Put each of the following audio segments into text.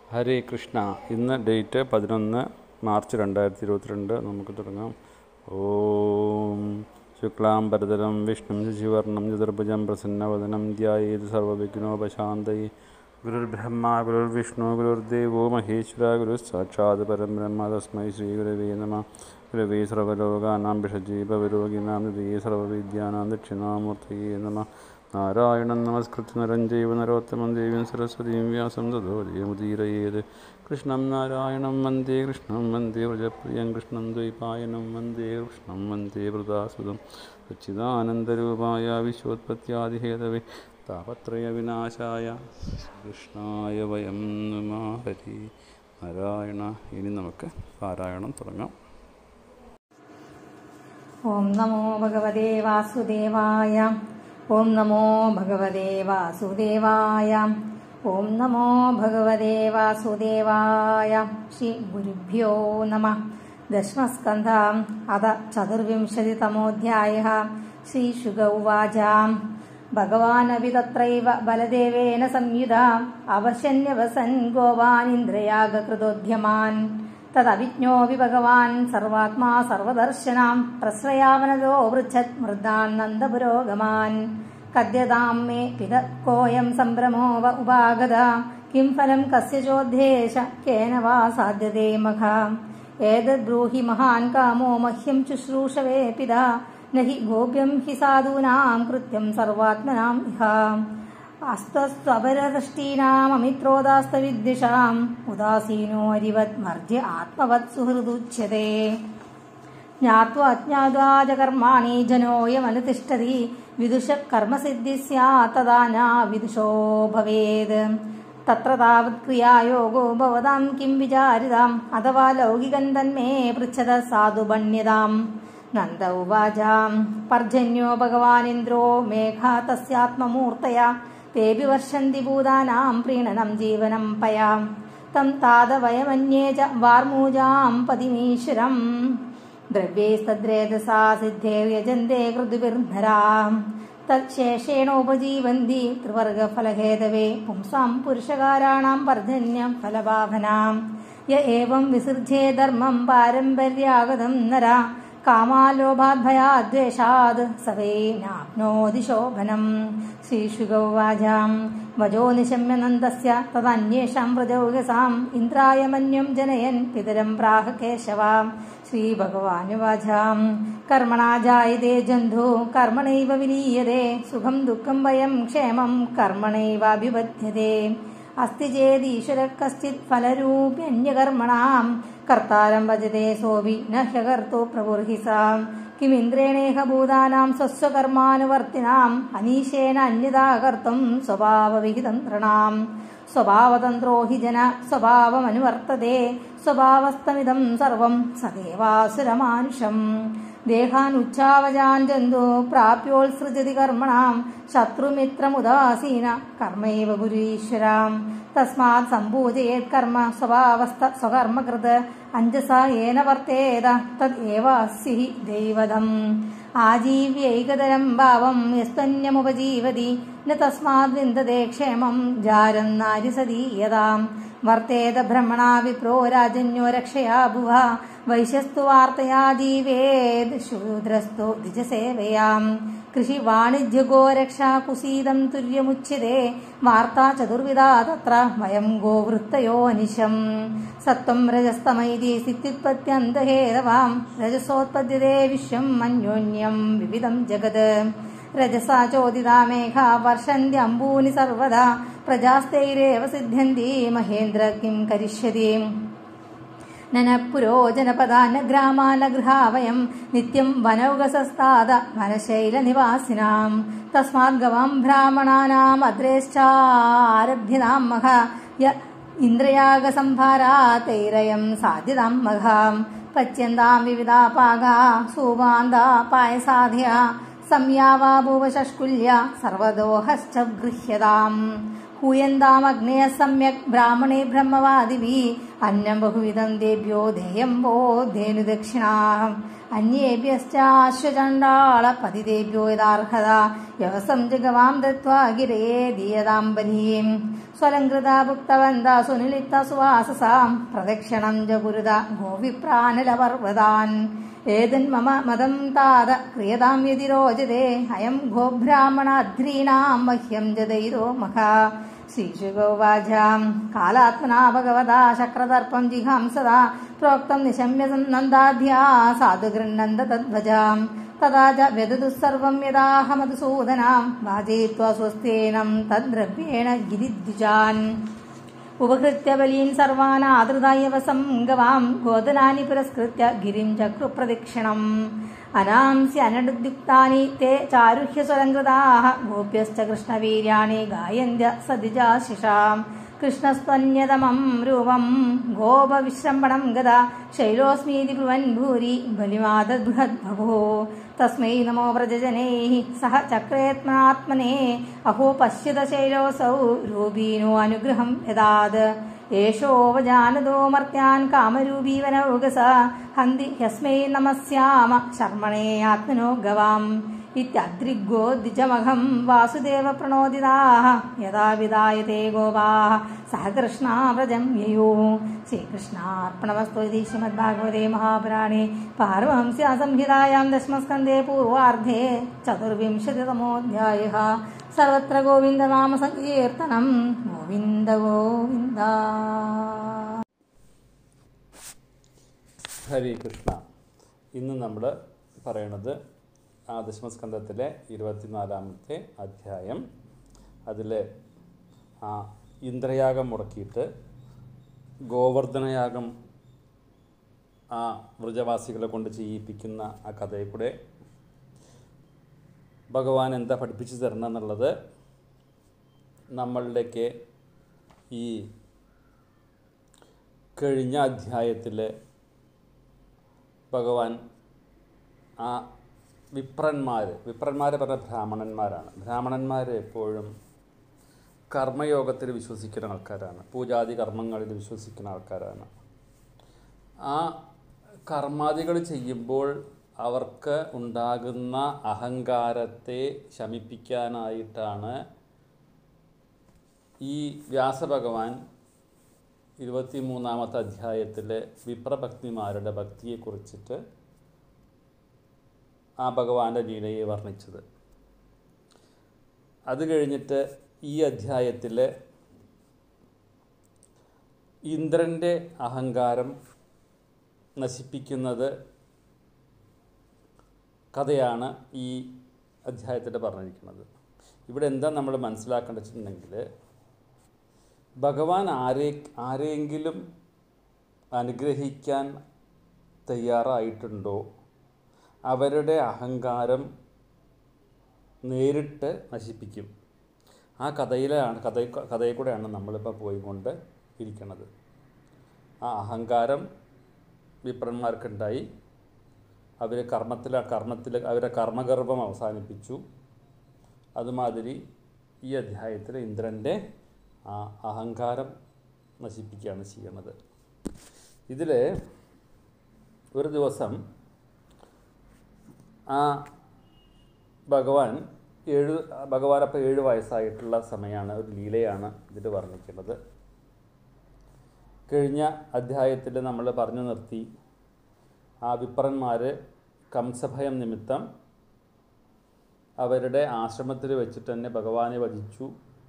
ഹരേ കൃഷ്ണ ഇന്ന് ഡേറ്റ് പതിനൊന്ന് മാർച്ച് രണ്ടായിരത്തി ഇരുപത്തിരണ്ട് നമുക്ക് തുടങ്ങാം ഓം ശുക്ലാം ഭരതരം വിഷ്ണു ശശിവർണം ചതുർഭുജം പ്രസന്നവദനം ധ്യായേത് സർവവിഘ്നോപശാന്തൈ ഗുരുർബ്രഹ്മ ഗുരുർവിഷ്ണു ഗുരുർദേവോ മഹേശ്വര ഗുരു സാക്ഷാത് പരം ബ്രഹ്മ തസ്മൈ ശ്രീ ഗുരവേ നമ ഗുരവേ സർവലോകാനാം ഭിഷജീവരോഗിനാം നിധയേ സർവവിദ്യാനാം ദക്ഷിണാമൂർത്തയേ നമ നാരായണം നമസ്കൃത്യ നരം ജൈവ നരോത്തമം ദേവീം സരസ്വതീം വ്യാസം തതോ ജയമുദീരയേത് കൃഷ്ണം നാരായണം വന്ദേ കൃഷ്ണം വന്ദേ വ്രജപ്രിയം കൃഷ്ണം ദ്വൈപായനം വന്ദേ കൃഷ്ണം വന്ദേ വൃതാസുതം സച്ചിദാനന്ദരൂപായ വിശ്വോത്പത്യാദിഹേതവേ താപത്രയ വിനാശായ കൃഷ്ണായ വയം നമ ഹരി നാരായണ ഇനി നമുക്ക് പാരായണം തുടങ്ങാം ഓം നമോ ഭഗവതേ വാസുദേവായ ഓം നമോ ഭഗവതേ വാസുദേവായ ഓം നമോ ഭഗവതേ വാസുദേവായ ശ്രീ ഗുരുഭ്യോ നമ ദശമസ്കന്ധ അത ചതുർവിംശതിതമോധ്യായ ശ്രീശുക ഉവാച ഭഗവാനപി തത്രൈവ ബലദേവേന സംയുത അവശന്യവസൻ ഗോവാനിന്ദ്രയാഗകൃതോദ്യമാൻ തദവിജ്ഞോപി ഭഗവാൻ സർവാത്മാ സർവദർശനാം പ്രശ്രയാവനതോ പൃച്ഛത് മൃദാൻ നന്ദപുരോഗമാൻ കദ്യതാം മേ പിത കോയം സംഭ്രമോ വ ഉപാഗത കിം ഫലം കസ്യ ചോദ്ദേശ കേന വാ സാധ്യതേ മഖ ഏതദ്ബ്രൂഹി മഹാൻ കാമോ മഹ്യം ശുശ്രൂഷവേ പിത നഹി ഗോപ്യം ഹി സാധൂനാം കൃത്യം സർവാത്മനാം ഇഹ അസ്തസ്വപരദൃഷ്ടീനാമമിത്രോദാസ്തവിദ്വിഷാം ഉദാസീനോ അരിവത് മർജ്യ ആത്മവത് സുഹൃദുച്യത്തെ ജ്ഞാത്വാ അജ്ഞാതാച കർമാണി ജനോയമനുതിഷ്ഠതി വിദുഷ കർമ്മസിദ്ധി സ്യാത് തഥാ ന വിദുഷോ ഭവേത് തത്ര താവത് ക്രിയായോഗോ ഭവതാം കിം വിചാരിതാം അഥവാ ലൗകികൻ തന്മേ പൃച്ഛത സാധുബണ്യതാം നന്ദ ഉവാചാം പർജന്യോ ഭഗവാനിന്ദ്രോ മേഘാ തസ്യാത്മമൂർത്തയ തേപി വർഷന്തി ഭൂതാനാം പ്രീണനം ജീവനം പയാം തം താതവയമന്യേ ച വാർമൂജാം പതിമീശ്വരം ദ്രവ്യേസ്തദ്രേതസാ സിദ്ധേര്യജന്തേ കൃതുഭിർധരാം തത്ശേഷേണോപജീവന്തി ത്രിവർഗഫലഹേതവേ പുംസാം പുരുഷകാരാണാം പർജന്യം ഫലഭാവനാം യ ഏവം വിസൃജ്യേ ധർമ്മം പാരമ്പര്യാഗതം നര കാമാലോഭാദ്ഭയാദ്വേഷാത് സവേ നാപ്നോതി ശോഭനം ശ്രീശുഗൗവാചാം വജോ നിശമ്യ നന്ദസ്യ തദന്യേഷാം വ്രജൗകസാം ഇന്ദ്രായ മന്യം ജനയൻ പിതരം പ്രാഹ കേശവാം ശ്രീഭഗവാനുവാചാം കർമ്മണാ ജായതേ ജന്ധു കർമ്മണൈവ വിലീയതേ സുഖം ദുഃഖം ഭയം ക്ഷേമം കർമ്മണൈവാഭിപദ്ധ്യതേ അസ്തി ചേദീശ്വര കശ്ചിത് ഫലരൂപ്യന്യകർമ്മണാം കർത്താരം ഭജതേ സോപി ന ഹ്യകർത്തോ പ്രബുർഹിസാം കിമിന്ദ്രേണേഹ ഭൂതാനാം സ്വസ്വകർമാനുവർത്തിനാം അനീശേന അന്യതാ കർത്തും സ്വഭാവവിഹിതം തൃണാം സ്വഭാവതന്ത്രോ ഹി ജന സ്വഭാവമനുവർത്തതേ സ്വഭാവസ്ഥമിതം സർവം സദേവാസുരമാനുഷം ദേഹാനുച്ഛാവജാൻ ജന്തു പ്രാപ്യോത്സൃജതി കർമ്മണാം ശത്രുമിത്രമുദാസീന കർമ്മൈവ ഗുരീശ്വരാം തസ്മാത് സമ്പൂജയേത് കർമ്മ സ്വഭാവസ്ഥ സ്വകർമ്മകൃത് അഞ്ജസ ഏന വർത്തേത തദ് ഏവ അസ്യ ദൈവതം ആജീവ്യൈകതരം ഭാവം യസ്തന്യമുപജീവതി ന തസ്മാത് വിന്ദതേ ക്ഷേമം ജാരന്നാരിസദീയതാം വർത്തേത ഭ്രമണാ വിപ്രോ രാജന്യോ രക്ഷയാ ഭുവ വൈശ്യസ്തു വാർത്തയാ ജീവേത് ശൂദ്രസ്തു ദ്വിജസേവയാം കൃഷി വാണിജ്യഗോ രക്ഷാ കുസീതം തുര്യമുച്യതേ വാർത്താ ചതുർവിധാ തത്ര വയം ഗോവൃത്തയോ അനിശം സത്വം രജസ്തമൈതി സിത്യുത്പത്യന്തഹേതവാം രജസോത്പദ്യതേ വിശ്വം അന്യോന്യം വിവിധം ജഗത് രജസാ ചോദിതാ മേഘ വർഷന്ത്യംബൂനി സർവദാ പ്രജാസ്തൈരേവ സിദ്ധ്യന്തി മഹേന്ദ്ര കിം കരിഷ്യതി നനപുരോ ജനപദാന ഗ്രാമാന ഗൃഹാവയം നിത്യം വനൗകസസ്താദ വനശൈലനിവാസിനാം തസ്മാത് ഗവാം ബ്രാഹ്മണാനാം അദ്രേശ്ചാരഭ്യതാം മഹ യ ഇന്ദ്രയാഗസംഭാരാ തൈരയം സാധ്യതാം മഘാം പച്യന്താം വിവിധാ പാകാ സൂവാന്താ പായസാധ്യ സംയാവാഭൂവശഷ്കുല്യ സർവദോഹശ്ച ഗൃഹ്യതാം ഹൂയന്താമഗ്നയ സമ്യക് ബ്രാഹ്മണേ ബ്രഹ്മവാദിവി അന്നം ബഹുവിധം ദേഭ്യോ ദേയം വോ ധേനു ദക്ഷിണാഹം അന്യേഭ്യശ്ചാശ്വചണ്ഡാള പതിദേഭ്യോ യഥാർഹത യവസം ജഗവാം ദത്വാ ഗിരേ ദീയതാംബരീം സ്വലങ്കൃത ഭുക്തവന്ത സുനിലിത്ത സുവാസസാം പ്രദക്ഷിണം ജഗുരുത ഗോവിപ്രാനലപർവതാൻ ഏതൻ മമ മതം താത ക്രിയതാം യതി രോചതേ അയം ഗോബ്രാഹ്മണാധ്രീണാം മഹ്യം ജദൈരോ മഖ ശ്രീശുഗോവാചാം കാലാത്മനാ ഭഗവതാ ശക്രദർപ്പം ജിഹാംസദാ പ്രോക്തം നിശമ്യ നന്ദാധ്യാ സാധു ഗൃഹന്ത തദ്വജാം തഥാ ച വ്യദതു സർവം യഥാഹമധുസൂദനാം വാജയിത്വാ സ്വസ്തേനം തദ്ദ്രവ്യേണ ഗിരിദ്വിജാൻ ഉപകൃത്യ ബലീൻ സർവാനാദൃതായവസം ഗവാം ഗോദനാനി പുരസ്കൃത്യ ഗിരിം ചക്രുപ്രദക്ഷിണം അനാംസി അനടുദ്യുക്താനി തേ ചാരുഹ്യ സ്വലങ്കൃതാः ഗോപ്യശ്ച കൃഷ്ണവീര്യാണി ഗായന്ത്യ സദിജാശിഷാം കൃഷ്ണസ്ത്വന്യതമം രൂപം ഗോപവിശ്രംഭണം ഗത ശൈലോസ്മീതി ബ്രുവൻ ഭൂരി ബലിമാദദ്ബൃഹദ്ഭവോ തസ്മൈ നമോ വ്രജജനൈः സഹ ചക്രേത്മനാത്മനെ അഹോ പശ്യത ശൈലോസൗ രൂപീനോ അനുഗ്രഹം യദാത് ഏഷോപജാനതോ മർത്യാൻ കാമരൂപീവനൗകസ ഹന്തി ഹ്യസ്മൈ നമസ്യാമ ശർമ്മണേ ആത്മനോ ഗവാം ഇത്യദ്രിഗോ ദ്വിജമഹം വാസുദേവ പ്രണോദിതാः യഥാ വിദായത്തെ ഗോപാः സഹ കൃഷ്ണാവ്രജം യയോ ശ്രീകൃഷ്ണാർപ്പണമസ്തു ഇതി ശ്രീമദ്ഭാഗവതേ മഹാപുരാണേ പാരമഹംസ്യാ സംഹിതായാം ദശമസ്കന്ധേ പൂർവാർദ്ധേ ചതുർവിംശതിതമോऽധ്യായः സർവത്ര ഗോവിന്ദനാമ സങ്കീർത്തനം ഗോവിന്ദ ഗോവിന്ദ ഹരേ കൃഷ്ണ ഇന്ന് നമ്മൾ പറയണത് ആ ദശമസ്കന്ധത്തിലെ ഇരുപത്തിനാലാമത്തെ അധ്യായം അതിൽ ആ ഇന്ദ്രയാഗം മുടക്കിയിട്ട് ഗോവർദ്ധനയാഗം ആ വ്രജവാസികളെ കൊണ്ട് ചെയ്യിപ്പിക്കുന്ന ആ കഥയെ കൂടെ ഭഗവാൻ എന്താ പഠിപ്പിച്ചു തരണം എന്നുള്ളത് നമ്മളുടെയൊക്കെ ഈ കഴിഞ്ഞ അധ്യായത്തിൽ ഭഗവാൻ ആ വിപ്രന്മാർ വിപ്രന്മാർ പറഞ്ഞ ബ്രാഹ്മണന്മാരാണ് ബ്രാഹ്മണന്മാർ എപ്പോഴും കർമ്മയോഗത്തിൽ വിശ്വസിക്കുന്ന ആൾക്കാരാണ് പൂജാതി കർമ്മങ്ങളിൽ വിശ്വസിക്കുന്ന ആൾക്കാരാണ് ആ കർമാദികൾ ചെയ്യുമ്പോൾ അവർക്ക് ഉണ്ടാകുന്ന അഹങ്കാരത്തെ ശമിപ്പിക്കാനായിട്ടാണ് ഈ വ്യാസഭഗവാൻ ഇരുപത്തി മൂന്നാമത്തെ അധ്യായത്തിലെ വിപ്രഭക്തിമാരുടെ ഭക്തിയെക്കുറിച്ചിട്ട് ആ ഭഗവാന്റെ ലീലയെ വർണ്ണിച്ചത് അത് കഴിഞ്ഞിട്ട് ഈ അധ്യായത്തിൽ ഇന്ദ്രൻ്റെ അഹങ്കാരം നശിപ്പിക്കുന്നത് കഥയാണ് ഈ അധ്യായത്തിൽ പറഞ്ഞിരിക്കുന്നത് ഇവിടെ എന്താ നമ്മൾ മനസ്സിലാക്കേണ്ടത് വെച്ചിട്ടുണ്ടെങ്കിൽ ഭഗവാൻ ആരെ ആരെങ്കിലും അനുഗ്രഹിക്കാൻ തയ്യാറായിട്ടുണ്ടോ അവരുടെ അഹങ്കാരം നേരിട്ട് നശിപ്പിക്കും ആ കഥയിലാണ് കഥ കഥയിൽ കൂടെയാണ് നമ്മളിപ്പോൾ പോയിക്കൊണ്ട് ഇരിക്കുന്നത് ആ അഹങ്കാരം വിപ്രന്മാർക്കുണ്ടായി അവർ കർമ്മത്തിൽ കർമ്മത്തിൽ അവരെ കർമ്മഗർഭം അവസാനിപ്പിച്ചു അതുമാതിരി ഈ അധ്യായത്തിൽ ഇന്ദ്രൻ്റെ ആ അഹങ്കാരം നശിപ്പിക്കുകയാണ് ചെയ്യണത് ഇതിൽ ഒരു ദിവസം ആ ഭഗവാൻ ഏഴ് ഭഗവാൻ അപ്പോൾ ഏഴ് വയസ്സായിട്ടുള്ള സമയമാണ് ഒരു ലീലയാണ് ഇതിൽ വർണ്ണിക്കുന്നത് കഴിഞ്ഞ അധ്യായത്തിൽ നമ്മൾ പറഞ്ഞു നിർത്തി ആ വിപ്രന്മാർ കംസഭയം നിമിത്തം അവരുടെ ആശ്രമത്തിൽ വെച്ചിട്ട് തന്നെ ഭഗവാനെ വധിച്ചു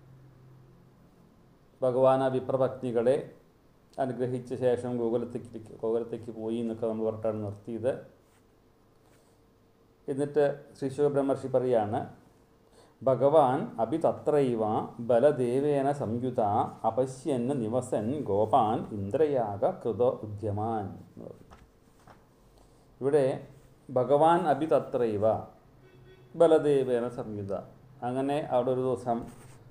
ഭഗവാൻ ആ വിപ്രഭക്തികളെ അനുഗ്രഹിച്ച ശേഷം ഗോകുലത്തേക്ക് ഗോകുലത്തേക്ക് പോയി എന്നൊക്കെ നമ്മൾ പറഞ്ഞിട്ടാണ് നിർത്തിയത് എന്നിട്ട് ശ്രീ ശിവബ്രഹ്മർഷി പറയാണ് ഭഗവാൻ അഭി തത്രൈവ ബലദേവേന സംയുത അപശ്യൻ നിവസൻ ഗോപാൻ ഇന്ദ്രയാഗ കൃത ഉദ്യമാൻ എന്ന് പറഞ്ഞു ഇവിടെ ഭഗവാൻ അഭി തത്രൈവ ബലദേവേന സംയുത അങ്ങനെ അവിടെ ഒരു ദിവസം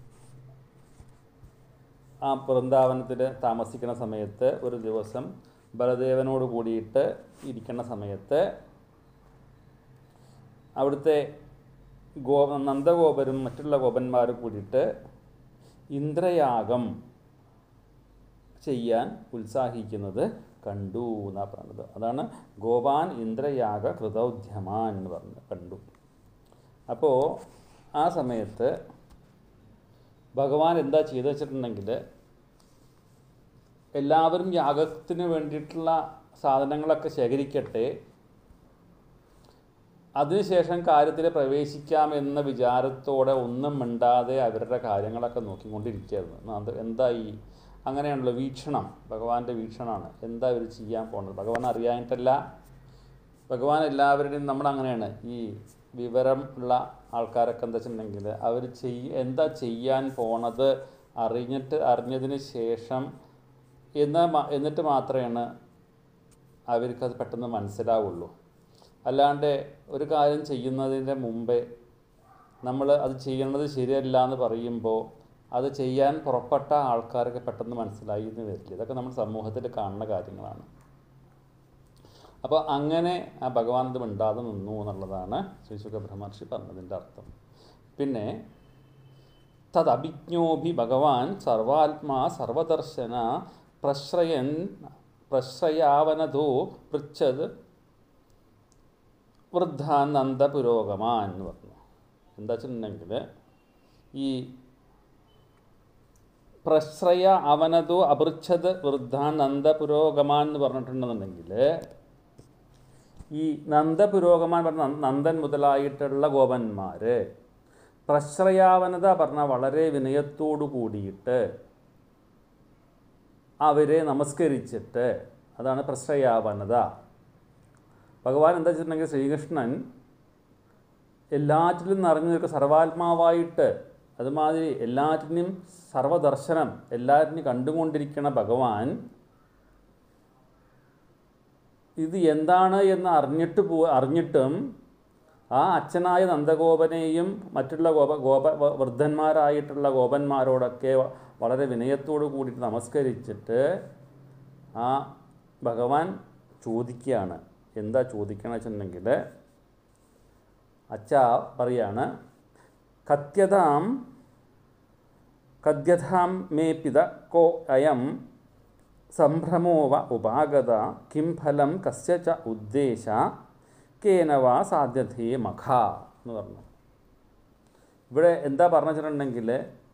ആ വൃന്ദാവനത്തിൽ താമസിക്കുന്ന സമയത്ത് ഒരു ദിവസം ബലദേവനോട് കൂടിയിട്ട് ഇരിക്കുന്ന സമയത്ത് അവിടുത്തെ ഗോ നന്ദഗോപരും മറ്റുള്ള ഗോപന്മാരും കൂടിയിട്ട് ഇന്ദ്രയാഗം ചെയ്യാൻ ഉത്സാഹിക്കുന്നത് കണ്ടു എന്നാണ് പറഞ്ഞത് അതാണ് ഗോപാൻ ഇന്ദ്രയാഗ കൃതൗദ്യമാൻ എന്ന് പറഞ്ഞത് കണ്ടു അപ്പോൾ ആ സമയത്ത് ഭഗവാൻ എന്താ ചെയ്തു വെച്ചിട്ടുണ്ടെങ്കിൽ എല്ലാവരും യാഗത്തിന് വേണ്ടിയിട്ടുള്ള സാധനങ്ങളൊക്കെ ശേഖരിക്കട്ടെ അതിനുശേഷം കാര്യത്തിൽ പ്രവേശിക്കാമെന്ന വിചാരത്തോടെ ഒന്നും മിണ്ടാതെ അവരുടെ കാര്യങ്ങളൊക്കെ നോക്കിക്കൊണ്ടിരിക്കുകയായിരുന്നു അത് എന്തായി അങ്ങനെയാണല്ലോ വീക്ഷണം ഭഗവാന്റെ വീക്ഷണമാണ് എന്താ ഇവർ ചെയ്യാൻ പോകുന്നത് ഭഗവാൻ അറിയാനിട്ടല്ല ഭഗവാൻ എല്ലാവരുടെയും നമ്മൾ അങ്ങനെയാണ് ഈ വിവരം ഉള്ള ആൾക്കാരൊക്കെ എന്താ വെച്ചിട്ടുണ്ടെങ്കിൽ അവർ ചെയ് എന്താ ചെയ്യാൻ പോണത് അറിഞ്ഞിട്ട് അറിഞ്ഞതിന് ശേഷം എന്ന് മ- എന്നിട്ട് മാത്രമാണ് അവർക്കത് പെട്ടെന്ന് മനസ്സിലാവുള്ളൂ അല്ലാണ്ട് ഒരു കാര്യം ചെയ്യുന്നതിൻ്റെ മുമ്പേ നമ്മൾ അത് ചെയ്യണത് ശരിയല്ല എന്ന് പറയുമ്പോൾ അത് ചെയ്യാൻ പുറപ്പെട്ട ആൾക്കാർക്ക് പെട്ടെന്ന് മനസ്സിലായി എന്ന് വരില്ല ഇതൊക്കെ നമ്മൾ സമൂഹത്തിൽ കാണുന്ന കാര്യങ്ങളാണ് അപ്പോൾ അങ്ങനെ ആ ഭഗവാൻ ഇത് മിണ്ടാതെ നിന്നു എന്നുള്ളതാണ് ശ്രീ സുഖബ്രഹ്മർഷി പറഞ്ഞതിൻ്റെ അർത്ഥം പിന്നെ തദഭിജ്ഞോഭി ഭഗവാൻ സർവാത്മാ സർവദർശന പ്രശ്രയൻ പ്രശ്രയാവനതോ പൃച്ഛത് വൃദ്ധാനന്ദ പുരോഗമാൻ എന്ന് പറഞ്ഞു എന്താ വെച്ചിട്ടുണ്ടെങ്കിൽ ഈ പ്രശ്രയ അവനതോ അപൃച്ഛത് വൃദ്ധാനന്ദ പുരോഗമാൻ എന്ന് പറഞ്ഞിട്ടുണ്ടെന്നുണ്ടെങ്കിൽ ഈ നന്ദപുരോഗമാൻ പറഞ്ഞ നന്ദ- നന്ദൻ മുതലായിട്ടുള്ള ഗോപന്മാർ പ്രശ്രയാവനത പറഞ്ഞ വളരെ വിനയത്തോടു കൂടിയിട്ട് അവരെ നമസ്കരിച്ചിട്ട് അതാണ് പ്രശ്രയാവനത ഭഗവാൻ എന്താ വെച്ചിട്ടുണ്ടെങ്കിൽ ശ്രീകൃഷ്ണൻ എല്ലാറ്റിലും നിറഞ്ഞു നിൽക്കുന്ന സർവാത്മാവായിട്ട് അതുമാതിരി എല്ലാറ്റിനും സർവദർശനം എല്ലാറ്റിനും കണ്ടുകൊണ്ടിരിക്കണ ഭഗവാൻ ഇത് എന്താണ് എന്ന് അറിഞ്ഞിട്ട് പോ അറിഞ്ഞിട്ടും ആ അച്ഛനായ നന്ദഗോപനെയും മറ്റുള്ള ഗോപ ഗോപ വ- വൃദ്ധന്മാരായിട്ടുള്ള ഗോപന്മാരോടൊക്കെ വ- വളരെ വിനയത്തോടു കൂടിയിട്ട് നമസ്കരിച്ചിട്ട് ആ ഭഗവാൻ ചോദിക്കുകയാണ് എന്താ ചോദിക്കണമെന്ന് വെച്ചിട്ടുണ്ടെങ്കിൽ അച്ഛ പറയാണ് കത്യതാം കദ്യതാം മേ പിത കോ അയം സംഭ്രമോ വ ഉപാഗത കിം ഫലം കസ്യ ച ഉദ്ദേശ കേന വാ സാധ്യതേ മഖ എന്ന് പറഞ്ഞു ഇവിടെ എന്താ പറഞ്ഞു വെച്ചിട്ടുണ്ടെങ്കിൽ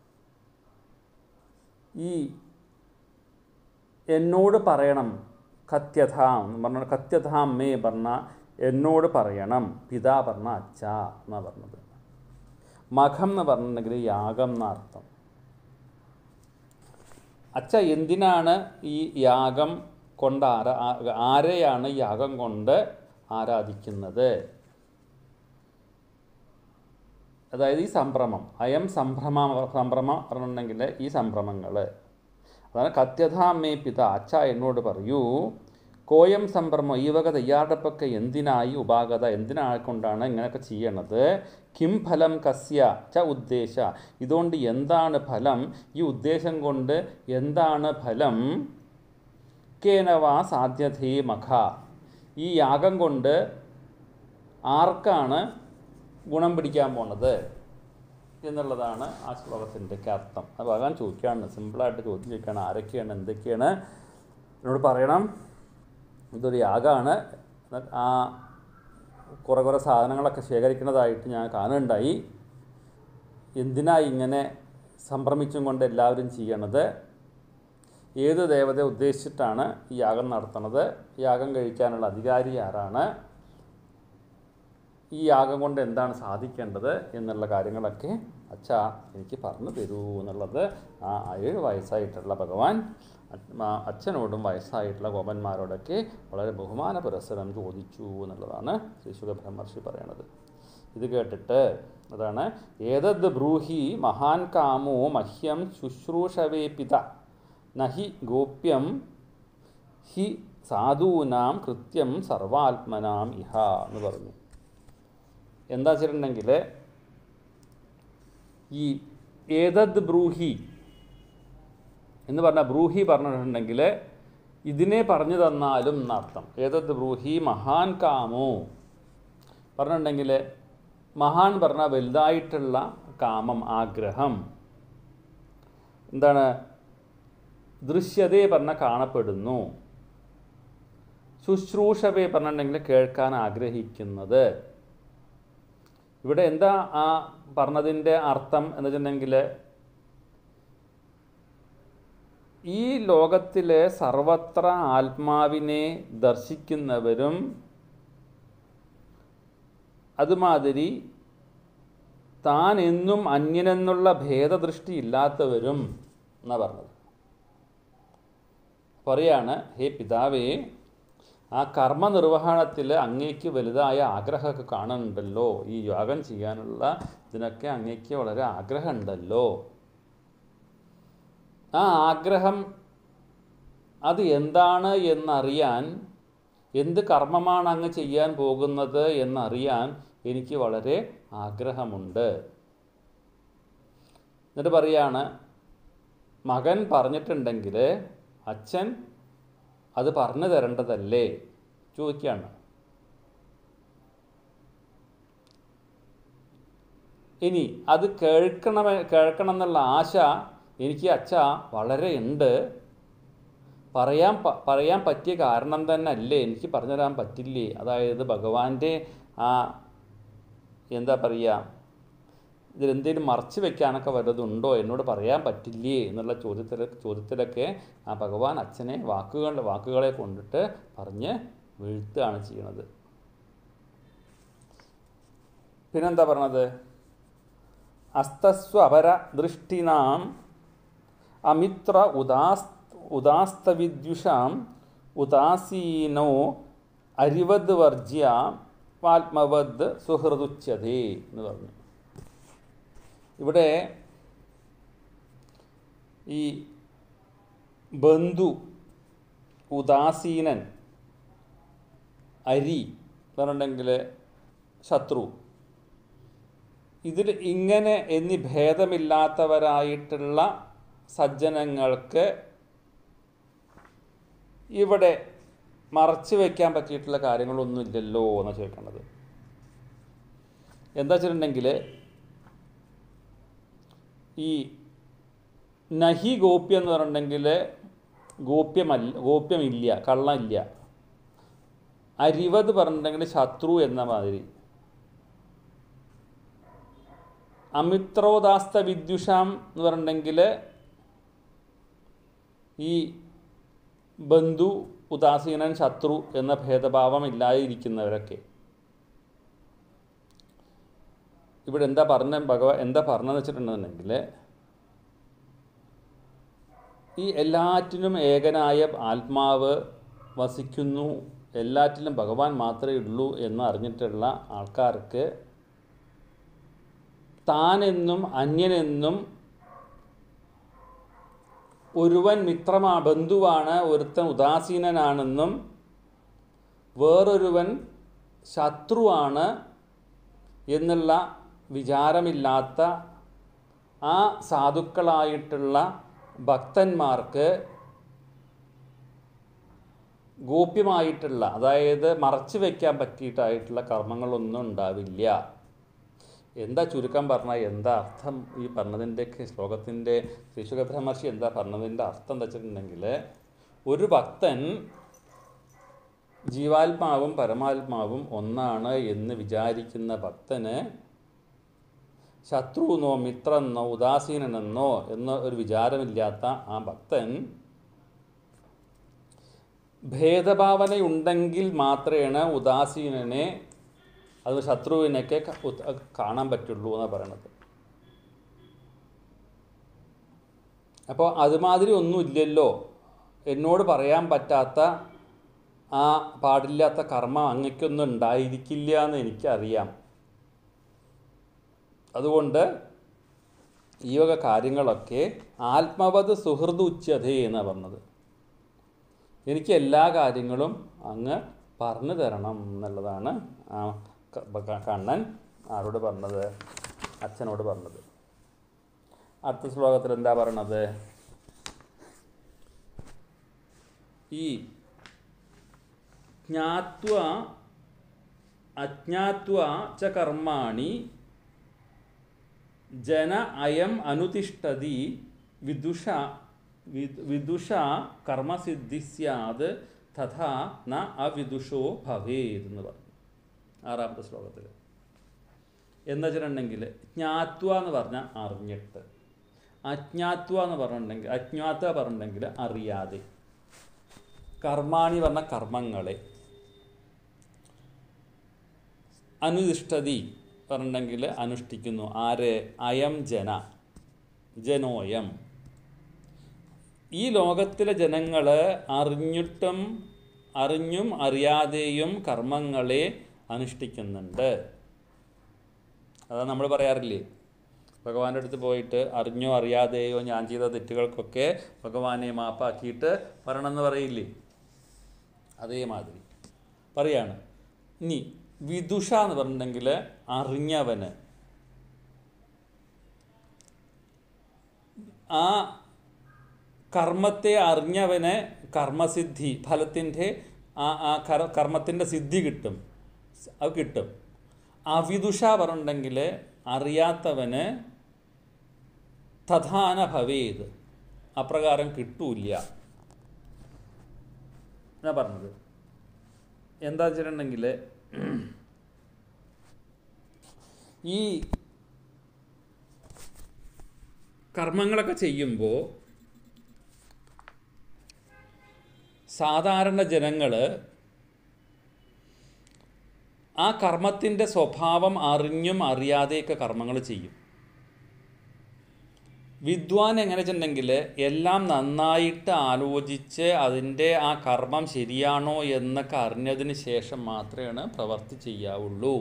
ഈ എന്നോട് പറയണം കത്യഥാം എന്ന് പറഞ്ഞ കത്യഥാം മേ പറഞ്ഞ എന്നോട് പറയണം പിതാ പറഞ്ഞ അച്ഛ എന്നാണ് പറഞ്ഞത് മഖം എന്ന് പറഞ്ഞിട്ടുണ്ടെങ്കിൽ യാഗം എന്നർത്ഥം അച്ഛ എന്തിനാണ് ഈ യാഗം കൊണ്ട് ആരാ ആ- ആരെയാണ് യാഗം കൊണ്ട് ആരാധിക്കുന്നത് അതായത് ഈ സംഭ്രമം അയം സംഭ്രമ സംഭ്രമം പറഞ്ഞിട്ടുണ്ടെങ്കിൽ ഈ സംഭ്രമങ്ങൾ അതാണ് കത്യഥാമേ പിത അച്ഛ എന്നോട് പറയൂ കോയം സംഭ്രമം ഈ വക തയ്യാറെടുപ്പൊക്കെ എന്തിനായി ഉപാഗത എന്തിനായിക്കൊണ്ടാണ് ഇങ്ങനെയൊക്കെ ചെയ്യണത് കിം ഫലം കസ്യ ച ഉദ്ദേശ ഇതുകൊണ്ട് എന്താണ് ഫലം ഈ ഉദ്ദേശം കൊണ്ട് എന്താണ് ഫലം കേനവാ സാധ്യതേ മഖ ഈ യാഗം കൊണ്ട് ആർക്കാണ് ഗുണം പിടിക്കാൻ പോണത് എന്നുള്ളതാണ് ആ ശ്ലോകത്തിൻ്റെ അർത്ഥം അത് ഭഗവാൻ ചോദിക്കുകയാണ് സിമ്പിളായിട്ട് ചോദ്യം ചോദിക്കുകയാണ് ആരൊക്കെയാണ് എന്തൊക്കെയാണ് എന്നോട് പറയണം ഇതൊരു യാഗമാണ് ആ കുറേ കുറേ സാധനങ്ങളൊക്കെ ശേഖരിക്കുന്നതായിട്ട് ഞാൻ കാണുന്നുണ്ടായി എന്തിനാ ഇങ്ങനെ സംഭ്രമിച്ചും കൊണ്ട് എല്ലാവരും ചെയ്യണത് ഏത് ദേവതയെ ഉദ്ദേശിച്ചിട്ടാണ് ഈ യാഗം നടത്തുന്നത് യാഗം കഴിക്കാനുള്ള അധികാരി ആരാണ് ഈ യാഗം കൊണ്ട് എന്താണ് സാധിക്കേണ്ടത് എന്നുള്ള കാര്യങ്ങളൊക്കെ അച്ഛ എനിക്ക് പറഞ്ഞു തരൂ എന്നുള്ളത് ആ ഏഴ് വയസ്സായിട്ടുള്ള ഭഗവാൻ അ- ആ അച്ഛനോടും വയസ്സായിട്ടുള്ള ഗോപന്മാരോടൊക്കെ വളരെ ബഹുമാന പുരസ്സരം ചോദിച്ചു എന്നുള്ളതാണ് ശ്രീ ശുഖബ്രഹ്മർഷി പറയണത് ഇത് കേട്ടിട്ട് അതാണ് ഏതദ് ബ്രൂഹി മഹാൻ കാമോ മഹ്യം ശുശ്രൂഷവേ പിത നഹി ഗോപ്യം ഹി സാധൂനാം കൃത്യം സർവാത്മനാം ഇഹ എന്ന് പറഞ്ഞു എന്താ വെച്ചിട്ടുണ്ടെങ്കിൽ ഈ ഏതദ് ബ്രൂഹി എന്ന് പറഞ്ഞാൽ ബ്രൂഹി പറഞ്ഞിട്ടുണ്ടെങ്കിൽ ഇതിനെ പറഞ്ഞു തന്നാലും എന്നർത്ഥം ഏതദ് ബ്രൂഹി മഹാൻ കാമോ പറഞ്ഞിട്ടുണ്ടെങ്കിൽ മഹാൻ പറഞ്ഞ വലുതായിട്ടുള്ള കാമം ആഗ്രഹം എന്താണ് ദൃശ്യതയെ പറഞ്ഞാൽ കാണപ്പെടുന്നു ശുശ്രൂഷവയെ പറഞ്ഞിട്ടുണ്ടെങ്കിൽ കേൾക്കാൻ ആഗ്രഹിക്കുന്നത് ഇവിടെ എന്താ ആ പറഞ്ഞതിൻ്റെ അർത്ഥം എന്ന് വെച്ചിട്ടുണ്ടെങ്കിൽ ഈ ലോകത്തിലെ സർവത്ര ആത്മാവിനെ ദർശിക്കുന്നവരും അതുമാതിരി താൻ എന്നും അന്യനെന്നുള്ള ഭേദദൃഷ്ടി ഇല്ലാത്തവരും എന്നാ പറഞ്ഞത് പറയാണ് ഹേ പിതാവേ ആ കർമ്മനിർവഹണത്തിൽ അങ്ങേക്ക് വലുതായ ആഗ്രഹമൊക്കെ കാണുന്നുണ്ടല്ലോ ഈ യാഗം ചെയ്യാനുള്ള ഇതിനൊക്കെ അങ്ങേക്ക് വളരെ ആഗ്രഹമുണ്ടല്ലോ ആ ആഗ്രഹം അത് എന്താണ് എന്നറിയാൻ എന്ത് കർമ്മമാണ് അങ്ങ് ചെയ്യാൻ പോകുന്നത് എന്നറിയാൻ എനിക്ക് വളരെ ആഗ്രഹമുണ്ട് എന്നിട്ട് പറയാണ് മകൻ പറഞ്ഞിട്ടുണ്ടെങ്കിൽ അച്ഛൻ അത് പറഞ്ഞു തരേണ്ടതല്ലേ ചോദിക്കുകയാണ് ഇനി അത് കേൾക്കണം കേൾക്കണം എന്നുള്ള ആശ എനിക്ക് അച്ഛ വളരെ ഉണ്ട് പറയാൻ പ- പറയാൻ പറ്റിയ കാരണം തന്നെ അല്ലേ എനിക്ക് പറഞ്ഞുതരാൻ പറ്റില്ലേ അതായത് ഭഗവാന്റെ ആ എന്താ പറയുക ഇതിലെന്തെങ്കിലും മറച്ചു വെക്കാനൊക്കെ വല്ലതുണ്ടോ എന്നോട് പറയാൻ പറ്റില്ലേ എന്നുള്ള ചോദ്യത്തിൽ ചോദ്യത്തിലൊക്കെ ആ ഭഗവാൻ അച്ഛനെ വാക്കുകൾ വാക്കുകളെ കൊണ്ടിട്ട് പറഞ്ഞ് വീഴ്ത്തുകയാണ് ചെയ്യണത് പിന്നെന്താ പറഞ്ഞത് അസ്തസ്വ അപര ദൃഷ്ടിനാം അമിത്ര ഉദാസ് ഉദാസ്തവിദ്യുഷാം ഉദാസീനോ അരിവത് വർജ്യ ആത്മവത് സുഹൃതുച്യതേ എന്ന് പറഞ്ഞു ഇവിടെ ഈ ബന്ധു ഉദാസീനൻ അരി പറഞ്ഞിട്ടുണ്ടെങ്കിൽ ശത്രു ഇതിൽ ഇങ്ങനെ എന്നീ ഭേദമില്ലാത്തവരായിട്ടുള്ള സജ്ജനങ്ങൾക്ക് ഇവിടെ മറച്ചു വയ്ക്കാൻ പറ്റിയിട്ടുള്ള കാര്യങ്ങളൊന്നും ഇല്ലല്ലോ എന്നാണ് ചോദിക്കേണ്ടത് എന്താ വെച്ചിട്ടുണ്ടെങ്കിൽ ഈ നഹി ഗോപ്യം എന്ന് പറഞ്ഞിട്ടുണ്ടെങ്കിൽ ഗോപ്യമല്ല ഗോപ്യമില്ല കള്ളമില്ല അരിവത് പറഞ്ഞിട്ടുണ്ടെങ്കിൽ ശത്രു എന്ന മാതിരി അമിത്രോദാസ്ത വിദ്യുഷാം എന്ന് പറഞ്ഞിട്ടുണ്ടെങ്കിൽ ഈ ബന്ധു ഉദാസീനൻ ശത്രു എന്ന ഭേദഭാവം ഇല്ലാതിരിക്കുന്നവരൊക്കെ ഇവിടെ എന്താ പറഞ്ഞ ഭഗവാൻ എന്താ പറഞ്ഞതെന്ന് വെച്ചിട്ടുണ്ടെന്നുണ്ടെങ്കിൽ ഈ എല്ലാറ്റിനും ഏകനായ ആത്മാവ് വസിക്കുന്നു എല്ലാറ്റിലും ഭഗവാൻ മാത്രമേ ഉള്ളൂ എന്ന് അറിഞ്ഞിട്ടുള്ള ആൾക്കാർക്ക് താനെന്നും അന്യനെന്നും ഒരുവൻ മിത്രമാ ബന്ധുവാണ് ഒരുത്തൻ ഉദാസീനനാണെന്നും വേറൊരുവൻ ശത്രുവാണ് എന്നുള്ള വിചാരമില്ലാത്ത ആ സാധുക്കളായിട്ടുള്ള ഭക്തന്മാർക്ക് ഗോപ്യമായിട്ടുള്ള അതായത് മറച്ചു വയ്ക്കാൻ പറ്റിയിട്ടായിട്ടുള്ള കർമ്മങ്ങളൊന്നും ഉണ്ടാവില്ല എന്താ ചുരുക്കം പറഞ്ഞാൽ എന്താ അർത്ഥം ഈ പറഞ്ഞതിൻ്റെയൊക്കെ ശ്ലോകത്തിൻ്റെ ശ്രീശുഖബ്രഹ്മർഷി എന്താ പറഞ്ഞതിൻ്റെ അർത്ഥം എന്താ വെച്ചിട്ടുണ്ടെങ്കിൽ ഒരു ഭക്തൻ ജീവാത്മാവും പരമാത്മാവും ഒന്നാണ് എന്ന് വിചാരിക്കുന്ന ഭക്തന് ശത്രുവെന്നോ മിത്രമെന്നോ ഉദാസീനനെന്നോ എന്ന ഒരു വിചാരമില്ലാത്ത ആ ഭക്തൻ ഭേദഭാവനയുണ്ടെങ്കിൽ മാത്രമേ ഉദാസീനനെ അത് ശത്രുവിനൊക്കെ ക- ഉത്- കാണാൻ പറ്റുള്ളൂ എന്നാണ് പറയണത് അപ്പോൾ അതുമാതിരി ഒന്നും ഇല്ലല്ലോ എന്നോട് പറയാൻ പറ്റാത്ത ആ പാടില്ലാത്ത കർമ്മം അങ്ങയ്ക്കൊന്നും ഉണ്ടായിരിക്കില്ല എന്ന് എനിക്കറിയാം അതുകൊണ്ട് ഈ വക കാര്യങ്ങളൊക്കെ ആത്മവത് സുഹൃത് ഉച്ചതേ എന്നാണ് പറഞ്ഞത് എനിക്ക് എല്ലാ കാര്യങ്ങളും അങ്ങ് പറഞ്ഞു തരണം എന്നുള്ളതാണ് ആ ക- ക- കണ്ണൻ ആരോട് പറഞ്ഞത് അച്ഛനോട് പറഞ്ഞത് അടുത്ത ശ്ലോകത്തിൽ എന്താ പറയണത് ഈ ജ്ഞാത്വ അജ്ഞാത്വ ച കർമാണി ജന അയം അനുതിഷ്ഠതി വിദുഷ വിദ്- വിദുഷ കർമ്മസിദ്ധി സ്യാത് തഥാ ന അവിദുഷോ ഭവേത് എന്ന് പറഞ്ഞു ആറാമത്തെ ശ്ലോകത്തിൽ എന്താ വെച്ചിട്ടുണ്ടെങ്കിൽ ജ്ഞാത്വ എന്ന് പറഞ്ഞാൽ അറിഞ്ഞിട്ട് അജ്ഞാത്വ എന്ന് പറഞ്ഞിട്ടുണ്ടെങ്കിൽ അജ്ഞാത്വ പറഞ്ഞിട്ടുണ്ടെങ്കിൽ അറിയാതെ കർമാണി പറഞ്ഞ കർമ്മങ്ങളെ അനുതിഷ്ഠതി പറഞ്ഞിട്ടുണ്ടെങ്കിൽ അനുഷ്ഠിക്കുന്നു ആര് അയം ജന ജനോയം ഈ ലോകത്തിലെ ജനങ്ങൾ അറിഞ്ഞിട്ടും അറിഞ്ഞും അറിയാതെയും കർമ്മങ്ങളെ അനുഷ്ഠിക്കുന്നുണ്ട് അതാ നമ്മൾ പറയാറില്ലേ ഭഗവാന്റെ അടുത്ത് പോയിട്ട് അറിഞ്ഞോ അറിയാതെയോ ഞാൻ ചെയ്ത തെറ്റുകൾക്കൊക്കെ ഭഗവാനെ മാപ്പാക്കിയിട്ട് വരണമെന്ന് പറയില്ലേ അതേമാതിരി പറയാണ് ഇനി വിദുഷ എന്ന് പറഞ്ഞിട്ടുണ്ടെങ്കിൽ അറിഞ്ഞവന് ആ കർമ്മത്തെ അറിഞ്ഞവന് കർമ്മസിദ്ധി ഫലത്തിൻ്റെ ആ ആ കർ- കർമ്മത്തിൻ്റെ സിദ്ധി കിട്ടും അത് കിട്ടും അവിദുഷ പറഞ്ഞിട്ടുണ്ടെങ്കിൽ അറിയാത്തവന് തഥാന ഭവേത് അപ്രകാരം കിട്ടൂല ഞാൻ പറഞ്ഞത് എന്താ വെച്ചിട്ടുണ്ടെങ്കിൽ ഈ കർമ്മങ്ങളൊക്കെ ചെയ്യുമ്പോൾ സാധാരണ ജനങ്ങൾ ആ കർമ്മത്തിൻ്റെ സ്വഭാവം അറിഞ്ഞും അറിയാതെയൊക്കെ കർമ്മങ്ങൾ ചെയ്യും വിദ്വാൻ എങ്ങനെ വെച്ചിട്ടുണ്ടെങ്കിൽ എല്ലാം നന്നായിട്ട് ആലോചിച്ച് അതിൻ്റെ ആ കർമ്മം ശരിയാണോ എന്നൊക്കെ അറിഞ്ഞതിന് ശേഷം മാത്രമേ പ്രവർത്തി ചെയ്യാവുള്ളൂ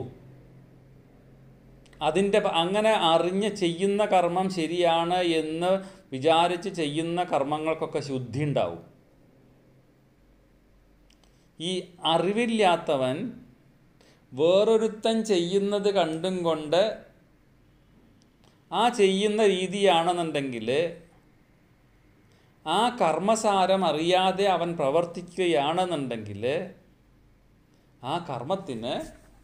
അതിൻ്റെ പ- അങ്ങനെ അറിഞ്ഞ് ചെയ്യുന്ന കർമ്മം ശരിയാണ് എന്ന് വിചാരിച്ച് ചെയ്യുന്ന കർമ്മങ്ങൾക്കൊക്കെ ശുദ്ധി ഉണ്ടാവും ഈ അറിവില്ലാത്തവൻ വേറൊരുത്തൻ ചെയ്യുന്നത് കണ്ടും കൊണ്ട് ആ ചെയ്യുന്ന രീതിയാണെന്നുണ്ടെങ്കിൽ ആ കർമ്മസാരം അറിയാതെ അവൻ പ്രവർത്തിക്കുകയാണെന്നുണ്ടെങ്കിൽ ആ കർമ്മത്തിന്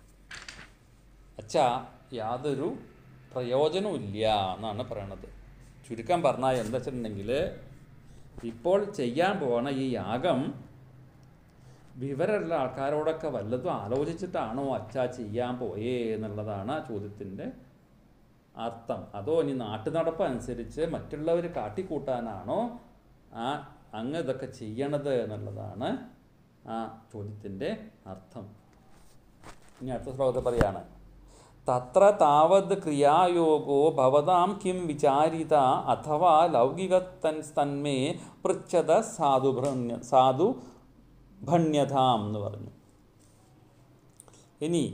അച്ഛാ യാതൊരു പ്രയോജനവും ഇല്ല എന്നാണ് പറയണത് ചുരുക്കം പറഞ്ഞാൽ എന്താ വെച്ചിട്ടുണ്ടെങ്കിൽ ഇപ്പോൾ ചെയ്യാൻ പോണ ഈ യാഗം വിവരമുള്ള ആൾക്കാരോടൊക്കെ വല്ലതും ആലോചിച്ചിട്ടാണോ അച്ഛാ ചെയ്യാൻ പോയേ എന്നുള്ളതാണ് ആ ചോദ്യത്തിൻ്റെ അർത്ഥം അതോ ഇനി നാട്ടുനടപ്പ് അനുസരിച്ച് മറ്റുള്ളവർ കാട്ടിക്കൂട്ടാനാണോ ആ അങ്ങ് ഇതൊക്കെ ചെയ്യണത് എന്നുള്ളതാണ് ആ ചോദ്യത്തിൻ്റെ അർത്ഥം ഇനി അടുത്ത ശ്ലോകത്തിൽ പറയാണ് തത്ര താവത് ക്രിയായോഗോ ഭവതാം കിം വിചാരിത അഥവാ ലൗകികത്തൻ തന്മേ പൃച്ഛത സാധു ഭ്രണ്യ സാധു ഭണ്യതാം എന്ന് പറഞ്ഞു ഇനി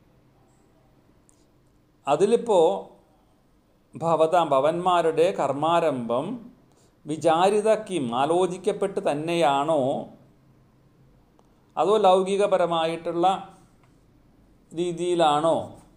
അതിലിപ്പോൾ ഭവതാം ഭവന്മാരുടെ കർമാരംഭം വിചാരിത കിം ആലോചിക്കപ്പെട്ട് തന്നെയാണോ അതോ ലൗകികപരമായിട്ടുള്ള രീതിയിലാണോ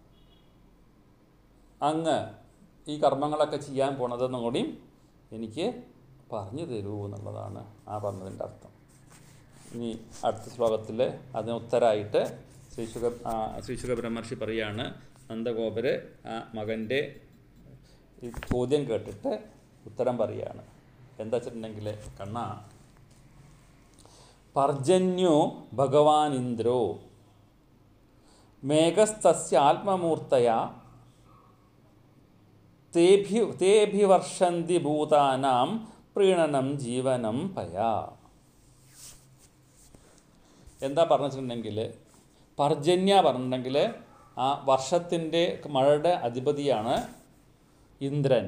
അങ്ങ് ഈ കർമ്മങ്ങളൊക്കെ ചെയ്യാൻ പോണതെന്നും കൂടിയും എനിക്ക് പറഞ്ഞു തരൂ എന്നുള്ളതാണ് ആ പറഞ്ഞതിൻ്റെ അർത്ഥം ഇനി അടുത്ത ശ്ലോകത്തിൽ അതിന് ഉത്തരമായിട്ട് ശ്രീശുഖ ശ്രീശുഖ ബ്രഹ്മർഷി പറയാണ് നന്ദഗോപര് ആ മകൻ്റെ ഈ ചോദ്യം കേട്ടിട്ട് ഉത്തരം പറയാണ് എന്താ വെച്ചിട്ടുണ്ടെങ്കിൽ കണ്ണ പർജന്യോ ഭഗവാൻ ഇന്ദ്രോ മേഘസ്തസ്യ ആത്മമൂർത്തയ തേഭി തേഭിവർഷന്തി ഭൂതാനാം പ്രീണനം ജീവനം പയാ എന്താ പറഞ്ഞിട്ടുണ്ടെങ്കിൽ പർജന്യ പറഞ്ഞിട്ടുണ്ടെങ്കിൽ ആ വർഷത്തിൻ്റെ മഴയുടെ അധിപതിയാണ് ഇന്ദ്രൻ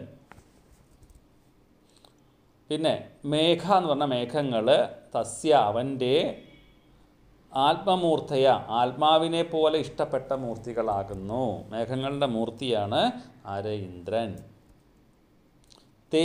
പിന്നെ മേഘ എന്ന് പറഞ്ഞ മേഘങ്ങൾ തസ്യ അവൻ്റെ ആത്മമൂർത്തയ ആത്മാവിനെ പോലെ ഇഷ്ടപ്പെട്ട മൂർത്തികളാകുന്നു മേഘങ്ങളുടെ മൂർത്തിയാണ് ആര് ഇന്ദ്രൻ തേ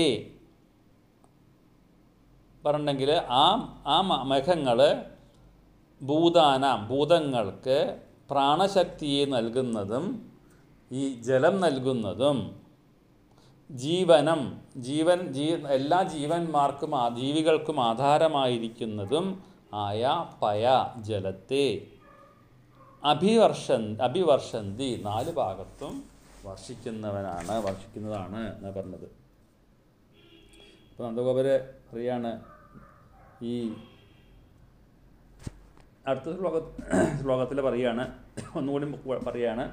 പറഞ്ഞിട്ടുണ്ടെങ്കിൽ ആ ആ മേഘങ്ങൾ ഭൂതാനാം ഭൂതങ്ങൾക്ക് പ്രാണശക്തിയെ നൽകുന്നതും ഈ ജലം നൽകുന്നതും ജീവനം ജീവൻ ജീ എല്ലാ ജീവന്മാർക്കും ആ ജീവികൾക്കും ആധാരമായിരിക്കുന്നതും ആയ പയ ജലത്തെ അഭിവർഷൻ അഭിവർഷന്തി നാല് ഭാഗത്തും വർഷിക്കുന്നവനാണ് വർഷിക്കുന്നതാണ് എന്ന് പറഞ്ഞത് അപ്പോൾ നന്ദഗോപര് പറയാണ് ഈ അടുത്ത ശ്ലോക ശ്ലോകത്തിൽ പറയാണ് ഒന്നുകൂടി പറയാണ്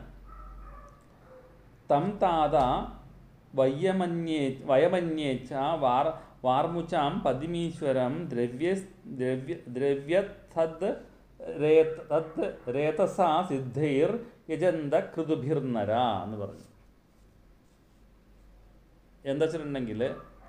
തം താത വയ്യമന്യേ വയമന്യേച്ച വാർ വാർമുച്ചാം പതിമീശ്വരം ദ്രവ്യ ദ്രവ്യ ദ്രവ്യത്തത് രേത തത് രേതസാ സിദ്ധൈർ യജന്ത കൃതുഭിർനര എന്ന് പറഞ്ഞു എന്താ വെച്ചിട്ടുണ്ടെങ്കിൽ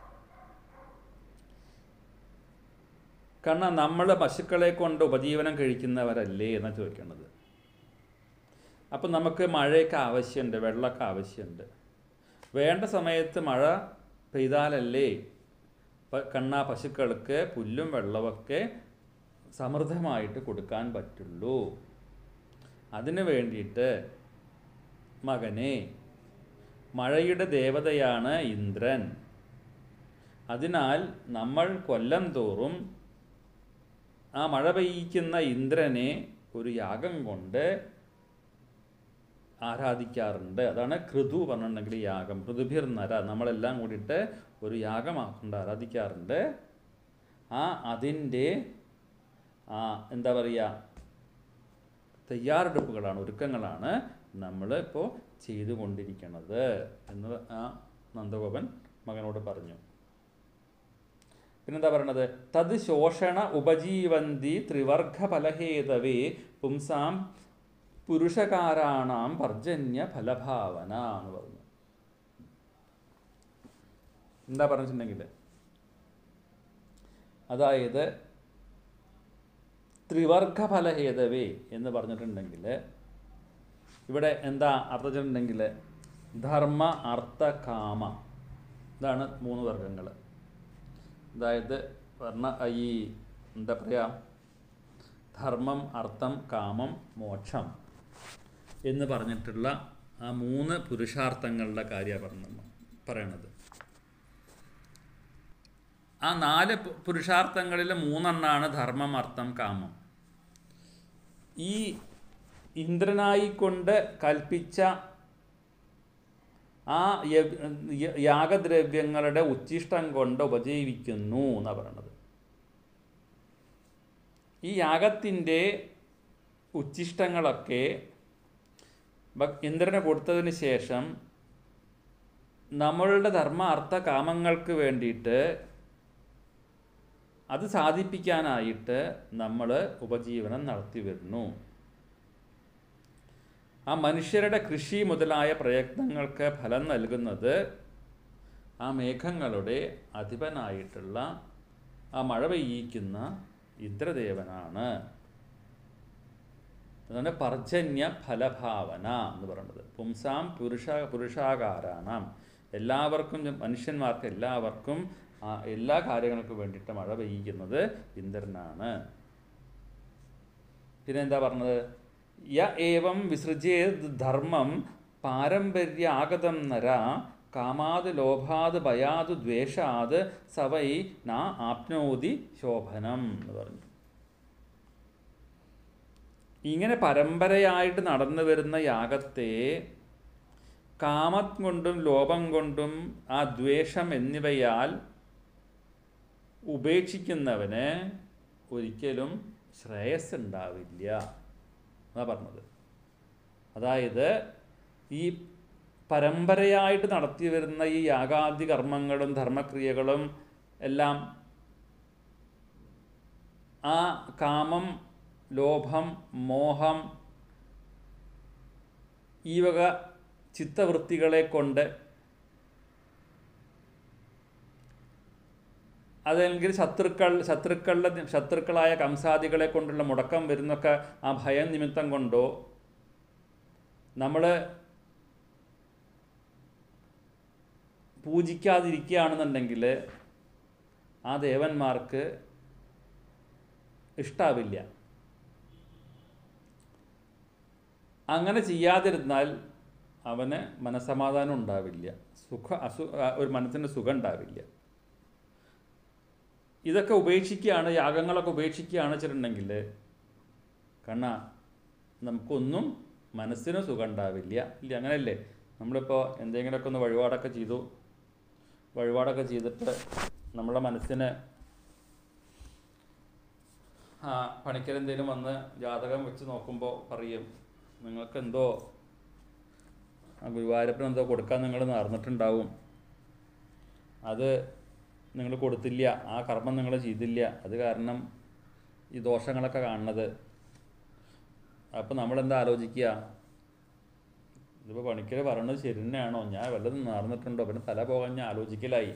കാരണം നമ്മൾ പശുക്കളെ കൊണ്ട് ഉപജീവനം കഴിക്കുന്നവരല്ലേ എന്നാണ് ചോദിക്കേണ്ടത് അപ്പം നമുക്ക് മഴയൊക്കെ ആവശ്യമുണ്ട് വെള്ളമൊക്കെ ആവശ്യമുണ്ട് വേണ്ട സമയത്ത് മഴ പെയ്താലല്ലേ പ- കണ്ണാ പശുക്കൾക്ക് പുല്ലും വെള്ളമൊക്കെ സമൃദ്ധമായിട്ട് കൊടുക്കാൻ പറ്റുള്ളൂ അതിനു വേണ്ടിയിട്ട് മകനെ മഴയുടെ ദേവതയാണ് ഇന്ദ്രൻ അതിനാൽ നമ്മൾ കൊല്ലം തോറും ആ മഴ പെയ്യിക്കുന്ന ഇന്ദ്രനെ ഒരു യാഗം കൊണ്ട് ആരാധിക്കാറുണ്ട് അതാണ് കൃതു പറഞ്ഞിട്ടുണ്ടെങ്കിൽ യാഗം പൃഥുഭിർ നര നമ്മളെല്ലാം കൂടിയിട്ട് ഒരു യാഗമാക്കൊണ്ട് ആരാധിക്കാറുണ്ട് ആ അതിൻ്റെ ആ എന്താ പറയുക തയ്യാറെടുപ്പുകളാണ് ഒരുക്കങ്ങളാണ് നമ്മൾ ഇപ്പോൾ ചെയ്തുകൊണ്ടിരിക്കുന്നത് എന്ന് ആ നന്ദഗോപൻ മകനോട് പറഞ്ഞു പിന്നെന്താ പറയണത് തത് ശോഷണ ഉപജീവന്തി ത്രിവർഗ ഫലഹേതവേ പുംസാം പുരുഷകാരാണാം പർജന്യ ഫലഭാവന എന്ന് പറഞ്ഞു എന്താ പറഞ്ഞിട്ടുണ്ടെങ്കിൽ അതായത് ത്രിവർഗ ഫലഹേതവേ എന്ന് പറഞ്ഞിട്ടുണ്ടെങ്കിൽ ഇവിടെ എന്താ അർത്ഥിച്ചിട്ടുണ്ടെങ്കിൽ ധർമ്മ അർത്ഥ കാമ ഇതാണ് മൂന്ന് വർഗങ്ങൾ അതായത് പറഞ്ഞ ഈ എന്താ പറയുക ധർമ്മം അർത്ഥം കാമം മോക്ഷം എന്ന് പറഞ്ഞിട്ടുള്ള ആ മൂന്ന് പുരുഷാർത്ഥങ്ങളുടെ കാര്യമാണ് പറഞ്ഞ പറയണത് ആ നാല് പു- പുരുഷാർത്ഥങ്ങളിൽ മൂന്നെണ്ണാണ് ധർമ്മം അർത്ഥം കാമം ഈ ഇന്ദ്രനായിക്കൊണ്ട് കൽപ്പിച്ച ആ യ- യ- യാഗദ്രവ്യങ്ങളുടെ ഉച്ഛിഷ്ടം കൊണ്ട് ഉപജീവിക്കുന്നു എന്നാണ് പറയണത് ഈ യാഗത്തിൻ്റെ ഉച്ഛിഷ്ടങ്ങളൊക്കെ ഭ- ഇന്ദ്രന് കൊടുത്തതിന് ശേഷം നമ്മളുടെ ധർമ്മ അർത്ഥ കാമങ്ങൾക്ക് വേണ്ടിയിട്ട് അത് സാധിപ്പിക്കാനായിട്ട് നമ്മൾ ഉപജീവനം നടത്തി വരുന്നു ആ മനുഷ്യരുടെ കൃഷി മുതലായ പ്രയത്നങ്ങൾക്ക് ഫലം നൽകുന്നത് ആ മേഘങ്ങളുടെ അധിപനായിട്ടുള്ള ആ മഴ പെയ്യിക്കുന്ന ഇന്ദ്രദേവനാണ് അതാണ് പർജന്യ ഫലഭാവന എന്ന് പറയുന്നത് പുംസാം പുരുഷ പുരുഷാകാരാണാം എല്ലാവർക്കും മനുഷ്യന്മാർക്ക് എല്ലാവർക്കും ആ എല്ലാ കാര്യങ്ങൾക്കും വേണ്ടിയിട്ട് മഴ പെയ്യിക്കുന്നത് ഇന്ദ്രനാണ് പിന്നെ എന്താ പറഞ്ഞത് യ ഏവം വിസൃജേത് ധർമ്മം പാരമ്പര്യാഗതം നര കാമാത് ലോഭാത് ഭയാത് ദ്വേഷാത് സവൈ ന ആപ്നോതി ശോഭനം എന്ന് പറഞ്ഞു ഇങ്ങനെ പരമ്പരയായിട്ട് നടന്നു വരുന്ന യാഗത്തെ കാമം കൊണ്ടും ലോഭം കൊണ്ടും ആ ദ്വേഷം എന്നിവയാൽ ഉപേക്ഷിക്കുന്നവന് ഒരിക്കലും ശ്രേയസ് ഉണ്ടാവില്ല എന്നാ പറഞ്ഞത് അതായത് ഈ പരമ്പരയായിട്ട് നടത്തി വരുന്ന ഈ യാഗാദി കർമ്മങ്ങളും ധർമ്മക്രിയകളും എല്ലാം ആ കാമം ലോഭം മോഹം ഈ വക ചിത്തവൃത്തികളെ കൊണ്ട് അതല്ലെങ്കിൽ ശത്രുക്കൾ ശത്രുക്കളുടെ ശത്രുക്കളായ കംസാദികളെ കൊണ്ടുള്ള മുടക്കം വരുന്നൊക്കെ ആ ഭയം നിമിത്തം കൊണ്ടോ നമ്മൾ പൂജിക്കാതിരിക്കുകയാണെന്നുണ്ടെങ്കിൽ ആ ദേവന്മാർക്ക് ഇഷ്ടാവില്ല അങ്ങനെ ചെയ്യാതിരുന്നാൽ അവന് മനസമാധാനം ഉണ്ടാവില്ല സുഖ അസു ആ, ഒരു മനസ്സിന് സുഖം ഉണ്ടാവില്ല ഇതൊക്കെ ഉപേക്ഷിക്കുകയാണ് യാഗങ്ങളൊക്കെ ഉപേക്ഷിക്കുകയാണ് വെച്ചിട്ടുണ്ടെങ്കിൽ കണ്ണ നമുക്കൊന്നും മനസ്സിന് സുഖം ഉണ്ടാവില്ല ഇല്ല അങ്ങനെയല്ലേ നമ്മളിപ്പോൾ എന്തെങ്കിലുമൊക്കെ ഒന്ന് വഴിപാടൊക്കെ ചെയ്തു വഴിപാടൊക്കെ ചെയ്തിട്ട് നമ്മുടെ മനസ്സിന് ആ പണിക്കരെന്തേലും വന്ന് ജാതകം വെച്ച് നോക്കുമ്പോൾ പറയും നിങ്ങൾക്ക് എന്തോ ആ ഗുരുവായൂരപ്പന് എന്തോ കൊടുക്കാൻ നിങ്ങൾ നേർന്നിട്ടുണ്ടാവും അത് നിങ്ങൾ കൊടുത്തില്ല ആ കർമ്മം നിങ്ങൾ ചെയ്തില്ല അത് കാരണം ഈ ദോഷങ്ങളൊക്കെ കാണുന്നത് അപ്പം നമ്മളെന്താ ആലോചിക്കുക ഇതിപ്പോൾ പണിക്കർ പറയണത് ശരി തന്നെയാണോ ഞാൻ വല്ലതും നേർന്നിട്ടുണ്ടോ പിന്നെ തല പോകാൻ ഞാൻ ആലോചിക്കലായി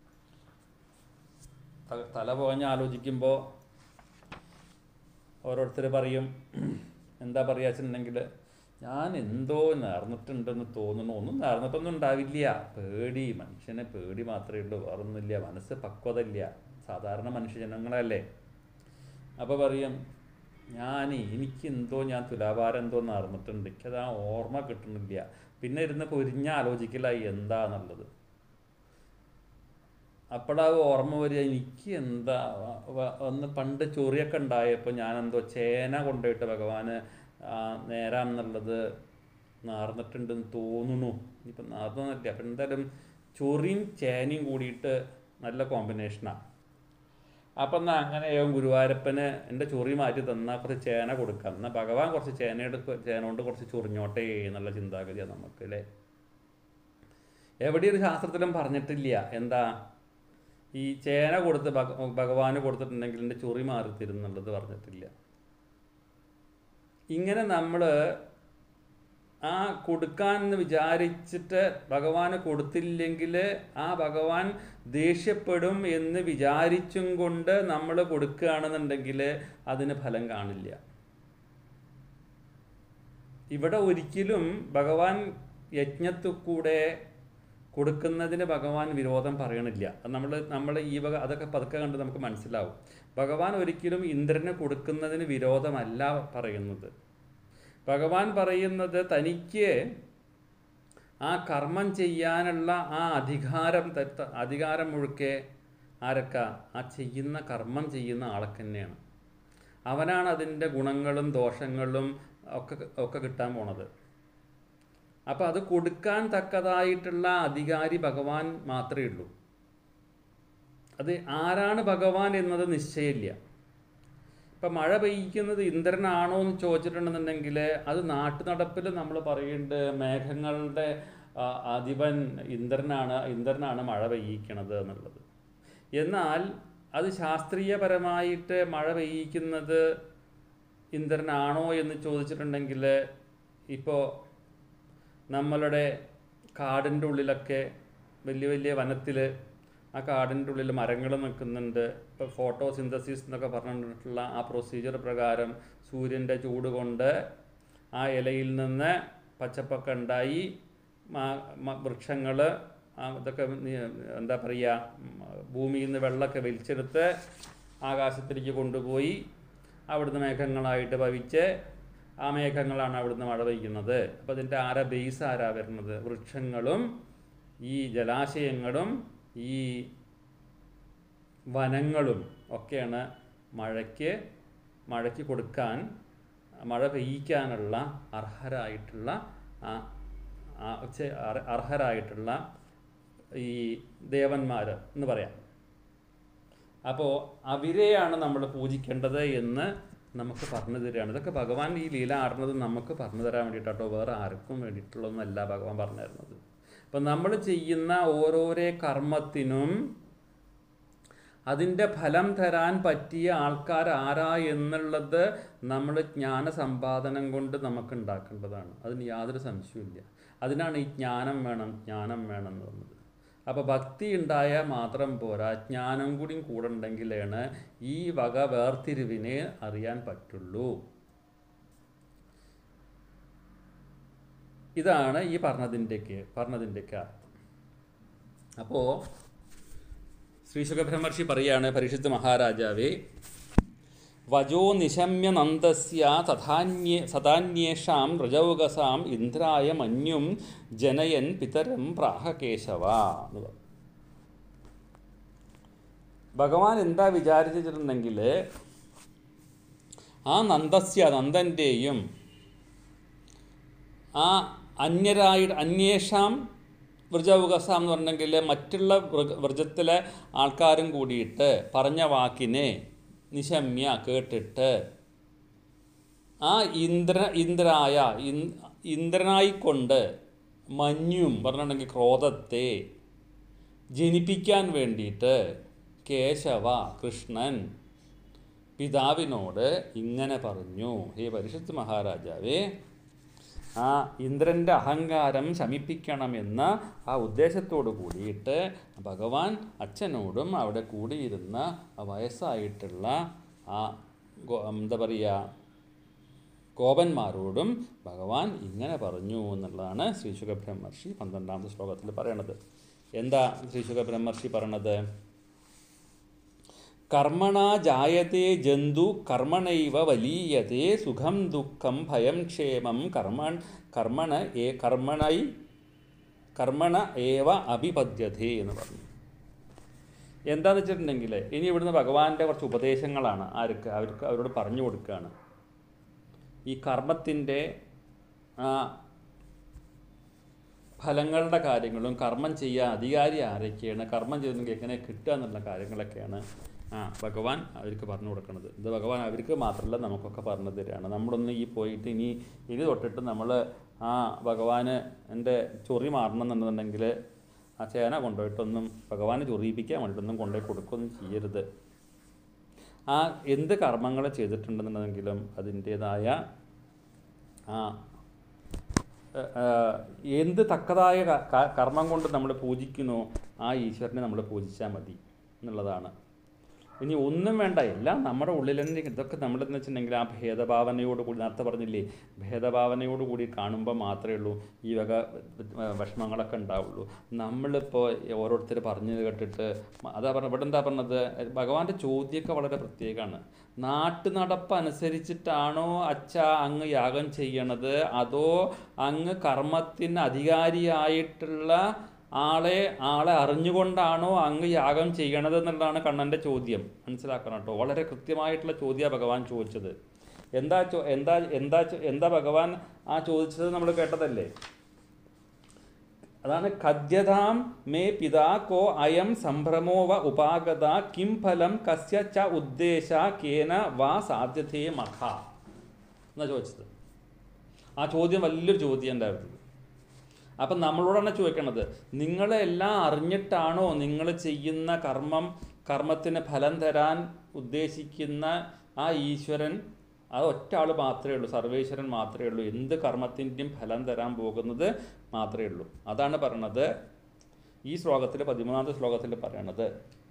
ത- തല പോകാൻ ആലോചിക്കുമ്പോൾ ഓരോരുത്തർ പറയും എന്താ പറയുക വെച്ചിട്ടുണ്ടെങ്കിൽ ഞാൻ എന്തോ നേർന്നിട്ടുണ്ടെന്ന് തോന്നുന്നു ഒന്നും നേർന്നിട്ടൊന്നും ഉണ്ടാവില്ല പേടി മനുഷ്യനെ പേടി മാത്രമേ ഉള്ളൂ വേറൊന്നുമില്ല മനസ്സ് പക്വത ഇല്ല സാധാരണ മനുഷ്യജനങ്ങളല്ലേ അപ്പോൾ പറയും ഞാൻ എനിക്ക് എന്തോ ഞാൻ തുലാഭാരം എന്തോ നേർന്നിട്ടുണ്ട് എനിക്കത് ആ ഓർമ്മ കിട്ടുന്നില്ല പിന്നെ ഇരുന്ന് പൊരിഞ്ഞ ആലോചിക്കലായി എന്താന്നുള്ളത് അപ്പോഴാ ഓർമ്മ വരിക എനിക്ക് എന്താ വ- വ- ഒന്ന് പണ്ട് ചൊറിയൊക്കെ ഉണ്ടായപ്പോൾ ഞാൻ എന്തോ ചേന കൊണ്ടുപോയിട്ട് ഭഗവാന് ആ, നേരാന്നുള്ളത് നാർന്നിട്ടുണ്ടെന്ന് തോന്നുന്നു ഇനിയിപ്പം നാർന്നല്ല അപ്പം എന്തായാലും ചൊറിയും ചേനയും കൂടിയിട്ട് നല്ല കോമ്പിനേഷനാണ് അപ്പം എന്നാൽ അങ്ങനെയാവും ഗുരുവായൂരപ്പന് എൻ്റെ ചൊറി മാറ്റി തന്നാൽ കുറച്ച് ചേന കൊടുക്കാം എന്നാൽ ഭഗവാൻ കുറച്ച് ചേന എടുക്ക ചേന കൊണ്ട് കുറച്ച് ചൊറിഞ്ഞോട്ടെ എന്നുള്ള ചിന്താഗതിയാണ് നമുക്ക് അല്ലേ എവിടെ ഒരു ശാസ്ത്രത്തിലും പറഞ്ഞിട്ടില്ല എന്താ ഈ ചേന കൊടുത്ത് ഭഗ ഭഗവാന് കൊടുത്തിട്ടുണ്ടെങ്കിൽ എൻ്റെ ചൊറി മാറി തരും എന്നുള്ളത് പറഞ്ഞിട്ടില്ല ഇങ്ങനെ നമ്മൾ ആ കൊടുക്കാൻ എന്ന് വിചാരിച്ചിട്ട് ഭഗവാന് കൊടുത്തില്ലെങ്കിൽ ആ ഭഗവാൻ ദേഷ്യപ്പെടും എന്ന് വിചാരിച്ചും കൊണ്ട് നമ്മൾ കൊടുക്കുകയാണെന്നുണ്ടെങ്കിൽ അതിന് ഫലം കാണില്ല ഇവിടെ ഒരിക്കലും ഭഗവാൻ യജ്ഞത്തിൽ കൂടെ കൊടുക്കുന്നതിന് ഭഗവാൻ വിരോധം പറയണില്ല നമ്മൾ നമ്മൾ ഈ വക അതൊക്കെ പതുക്കെ കണ്ട് നമുക്ക് മനസ്സിലാവും ഭഗവാൻ ഒരിക്കലും ഇന്ദ്രന് കൊടുക്കുന്നതിന് വിരോധമല്ല പറയുന്നത് ഭഗവാൻ പറയുന്നത് തനിക്ക് ആ കർമ്മം ചെയ്യാനുള്ള ആ അധികാരം ത- അധികാരം മുഴുക്കെ ആരൊക്ക ആ ചെയ്യുന്ന കർമ്മം ചെയ്യുന്ന ആളൊക്കെ തന്നെയാണ് അവനാണ് അതിൻ്റെ ഗുണങ്ങളും ദോഷങ്ങളും ഒക്കെ ഒക്കെ കിട്ടാൻ പോണത് അപ്പം അത് കൊടുക്കാൻ തക്കതായിട്ടുള്ള അധികാരി ഭഗവാൻ മാത്രമേ ഉള്ളൂ അത് ആരാണ് ഭഗവാൻ എന്നത് നിശ്ചയമില്ല ഇപ്പം മഴ പെയ്യിക്കുന്നത് ഇന്ദ്രനാണോ എന്ന് ചോദിച്ചിട്ടുണ്ടെന്നുണ്ടെങ്കിൽ അത് നാട്ടുനടപ്പിൽ നമ്മൾ പറയുന്നുണ്ട് മേഘങ്ങളുടെ ആ, അധിപൻ ഇന്ദ്രനാണ് ഇന്ദ്രനാണ് മഴ പെയ്യിക്കണത് എന്നുള്ളത് എന്നാൽ അത് ശാസ്ത്രീയപരമായിട്ട് മഴ പെയ്യിക്കുന്നത് ഇന്ദ്രനാണോ എന്ന് ചോദിച്ചിട്ടുണ്ടെങ്കിൽ ഇപ്പോൾ നമ്മളുടെ കാടിൻ്റെ ഉള്ളിലൊക്കെ വലിയ വലിയ വനത്തിൽ ആ കാടിൻ്റെ ഉള്ളിൽ മരങ്ങൾ നിൽക്കുന്നുണ്ട് ഇപ്പോൾ ഫോട്ടോസിന്തസിസ് എന്നൊക്കെ പറഞ്ഞിട്ടുള്ള ആ പ്രൊസീജിയർ പ്രകാരം സൂര്യൻ്റെ ചൂട് കൊണ്ട് ആ ഇലയിൽ നിന്ന് പച്ചപ്പൊക്കെ ഉണ്ടായി വൃക്ഷങ്ങൾ ഇതൊക്കെ നി- എന്താ പറയുക ഭൂമിയിൽ നിന്ന് വെള്ളമൊക്കെ വലിച്ചെടുത്ത് ആകാശത്തിലേക്ക് കൊണ്ടുപോയി അവിടുന്ന് മേഘങ്ങളായിട്ട് ഭവിച്ച് ആ മേഘങ്ങളാണ് അവിടുന്ന് മഴ പെയ്യുന്നത് അപ്പോൾ ഇതിൻ്റെ ആരാ ബേസ് ആരാ വരുന്നത് വൃക്ഷങ്ങളും ഈ ജലാശയങ്ങളും ഈ വനങ്ങളും ഒക്കെയാണ് മഴയ്ക്ക് മഴയ്ക്ക് കൊടുക്കാൻ മഴ പെയ്യിക്കാനുള്ള അർഹരായിട്ടുള്ള ആ ആ ചെ- അർ- അർഹരായിട്ടുള്ള ഈ ദേവന്മാർ എന്ന് പറയാം അപ്പോൾ അവരെയാണ് നമ്മൾ പൂജിക്കേണ്ടത് എന്ന് നമുക്ക് പറഞ്ഞു തരികയാണ് ഇതൊക്കെ ഭഗവാൻ ഈ ലീല ആടുന്നത് നമുക്ക് പറഞ്ഞു തരാൻ വേണ്ടിയിട്ടോ വേറെ ആർക്കും വേണ്ടിയിട്ടുള്ളതൊന്നല്ല ഭഗവാൻ പറഞ്ഞു തരുന്നത് അപ്പം നമ്മൾ ചെയ്യുന്ന ഓരോരോ കർമ്മത്തിനും അതിൻ്റെ ഫലം തരാൻ പറ്റിയ ആൾക്കാർ ആരാ എന്നുള്ളത് നമ്മൾ ജ്ഞാന സമ്പാദനം കൊണ്ട് നമുക്ക് ഉണ്ടാക്കേണ്ടതാണ് അതിന് യാതൊരു സംശയവുമില്ല അതിനാണ് ഈ ജ്ഞാനം വേണം ജ്ഞാനം വേണം എന്ന് പറഞ്ഞത് അപ്പോൾ ഭക്തി ഉണ്ടായാൽ മാത്രം പോരാ ജ്ഞാനം കൂടിയും കൂടെ ഉണ്ടെങ്കിലാണ് ഈ വക വേർതിരിവിനെ അറിയാൻ പറ്റുള്ളൂ ഇതാണ് ഈ പറഞ്ഞതിൻ്റെയൊക്കെ പറഞ്ഞതിൻ്റെയൊക്കെ അർത്ഥം അപ്പോൾ ശ്രീ സുഖബ്രഹ്മർഷി പറയാണ് പരിഷത്ത് മഹാരാജാവേ വജോ നിശമ്യ നന്ദസ്യ തഥാന്യേ സദാന്യേഷാം രജൗകസാം ഇന്ദ്രായ മന്യും ജനയൻ പിതരം പ്രാഹകേശവ എന്ന് പറഞ്ഞു ഭഗവാൻ എന്താ വിചാരിച്ചിട്ടുണ്ടെങ്കിൽ ആ നന്ദസ്യ നന്ദൻ്റെയും ആ അന്യരായി അന്യേഷാം വ്രജവുകസ എന്ന് പറഞ്ഞെങ്കിൽ മറ്റുള്ള വൃഗ- വ്രജത്തിലെ ആൾക്കാരും കൂടിയിട്ട് പറഞ്ഞ വാക്കിനെ നിശമ്യ കേട്ടിട്ട് ആ ഇന്ദ്ര ഇന്ദ്രായ ഇൻ- ഇന്ദ്രനായിക്കൊണ്ട് മഞ്ഞും പറഞ്ഞിട്ടുണ്ടെങ്കിൽ ക്രോധത്തെ ജനിപ്പിക്കാൻ വേണ്ടിയിട്ട് കേശവ കൃഷ്ണൻ പിതാവിനോട് ഇങ്ങനെ പറഞ്ഞു ഹേ പരിഷത്ത് മഹാരാജാവേ ആ ഇന്ദ്രൻ്റെ അഹങ്കാരം ശമിപ്പിക്കണമെന്ന ആ ഉദ്ദേശത്തോട് കൂടിയിട്ട് ഭഗവാൻ അച്ഛനോടും അവിടെ കൂടിയിരുന്ന ആ വയസ്സായിട്ടുള്ള ആ ഗോ- എന്താ പറയുക ഗോപന്മാരോടും ഭഗവാൻ ഇങ്ങനെ പറഞ്ഞു എന്നുള്ളതാണ് ശ്രീശുഖ ബ്രഹ്മർഷി പന്ത്രണ്ടാമത്തെ ശ്ലോകത്തിൽ പറയണത് എന്താ ശ്രീശുഖ ബ്രഹ്മർഷി പറയണത് കർമ്മണ ജായത്തെ ജന്തു കർമ്മണൈവ വലിയത്തെ സുഖം ദുഃഖം ഭയം ക്ഷേമം കർമ്മ കർമ്മണ ഏ കർമ്മണൈ കർമ്മണ ഏവ അഭിപദ്യതേ എന്ന് പറഞ്ഞു എന്താന്ന് വെച്ചിട്ടുണ്ടെങ്കിൽ ഇനി ഇവിടുന്ന് ഭഗവാന്റെ കുറച്ച് ഉപദേശങ്ങളാണ് ആർക്ക് അവർക്ക് അവരോട് പറഞ്ഞു കൊടുക്കുകയാണ് ഈ കർമ്മത്തിൻ്റെ ആ ഫലങ്ങളുടെ കാര്യങ്ങളും കർമ്മം ചെയ്യാൻ അധികാരി ആരൊക്കെയാണ് കർമ്മം ചെയ്തെങ്കിൽ എങ്ങനെ കിട്ടുക എന്നുള്ള കാര്യങ്ങളൊക്കെയാണ് ആ ഭഗവാൻ അവർക്ക് പറഞ്ഞു കൊടുക്കുന്നത് ഇത് ഭഗവാൻ അവർക്ക് മാത്രമല്ല നമുക്കൊക്കെ പറഞ്ഞു തരികയാണ് നമ്മളൊന്ന് ഈ പോയിട്ട് ഇനി ഇനി തൊട്ടിട്ട് നമ്മൾ ആ ഭഗവാന് എൻ്റെ ചൊറി മാറണം എന്നുണ്ടെന്നുണ്ടെങ്കിൽ ആ ചേന കൊണ്ടുപോയിട്ടൊന്നും ഭഗവാനെ ചൊറിയിപ്പിക്കാൻ വേണ്ടിയിട്ടൊന്നും കൊണ്ടുപോയി കൊടുക്കുകയൊന്നും ചെയ്യരുത് ആ എന്ത് കർമ്മങ്ങൾ ചെയ്തിട്ടുണ്ടെന്നുണ്ടെങ്കിലും അതിൻ്റേതായ ആ ഏഹ്, ഏഹ്, എന്ത് തക്കതായ ക- ക- കർമ്മം കൊണ്ട് നമ്മൾ പൂജിക്കുന്നോ ആ ഈശ്വരനെ നമ്മൾ പൂജിച്ചാൽ മതി എന്നുള്ളതാണ് ഇനി ഒന്നും വേണ്ട എല്ലാം നമ്മുടെ ഉള്ളിൽ തന്നെ ഇരിക്കും. ഇതൊക്കെ നമ്മളെന്ന് വെച്ചിട്ടുണ്ടെങ്കിൽ ആ ഭേദഭാവനയോട് കൂടി നേരത്തെ പറഞ്ഞില്ലേ ഭേദഭാവനയോട് കൂടി കാണുമ്പോൾ മാത്രമേ ഉള്ളൂ ഈ വക ഏഹ്, വിഷമങ്ങളൊക്കെ ഉണ്ടാവുള്ളൂ നമ്മളിപ്പോൾ ഓരോരുത്തർ പറഞ്ഞു കേട്ടിട്ട് മ- അതാ പറഞ്ഞ ഇവിടെ എന്താ പറഞ്ഞത് ഭഗവാന്റെ ചോദ്യമൊക്കെ വളരെ പ്രത്യേകമാണ് നാട്ടു നടപ്പ് അനുസരിച്ചിട്ടാണോ അച്ഛ അങ്ങ് യാഗം ചെയ്യണത് അതോ അങ്ങ് കർമ്മത്തിന് അധികാരിയായിട്ടുള്ള ആളെ ആളെ അറിഞ്ഞുകൊണ്ടാണോ അങ്ങ് യാഗം ചെയ്യണത് എന്നുള്ളതാണ് കണ്ണൻ്റെ ചോദ്യം മനസ്സിലാക്കണം കേട്ടോ വളരെ കൃത്യമായിട്ടുള്ള ചോദ്യമാണ് ഭഗവാൻ ചോദിച്ചത് എന്താ ചോ എന്താ എന്താ ചോ- എന്താ ഭഗവാൻ ആ ചോദിച്ചത് നമ്മൾ കേട്ടതല്ലേ അതാണ് കദ്യതാം മേ പിതാ കോ അയം സംഭ്രമോ വ ഉപാഗത കിം ഫലം കസ്യ ച ഉദ്ദേശ കേന വാ സാധ്യതേ മഖ എന്നാ ചോദിച്ചത് ആ ചോദ്യം വലിയൊരു ചോദ്യം ഉണ്ടായിരുന്നു അപ്പം നമ്മളോടാണ് ചോദിക്കണത് നിങ്ങളെല്ലാം അറിഞ്ഞിട്ടാണോ നിങ്ങൾ ചെയ്യുന്ന കർമ്മം കർമ്മത്തിന് ഫലം തരാൻ ഉദ്ദേശിക്കുന്ന ആ ഈശ്വരൻ അത് ഒറ്റ ആൾ മാത്രമേ ഉള്ളൂ സർവേശ്വരൻ മാത്രമേ ഉള്ളൂ എന്ത് കർമ്മത്തിൻ്റെയും ഫലം തരാൻ പോകുന്നത് മാത്രമേ ഉള്ളൂ അതാണ് പറയണത് ഈ ശ്ലോകത്തിൽ പതിമൂന്നാമത്തെ ശ്ലോകത്തിൽ പറയണത്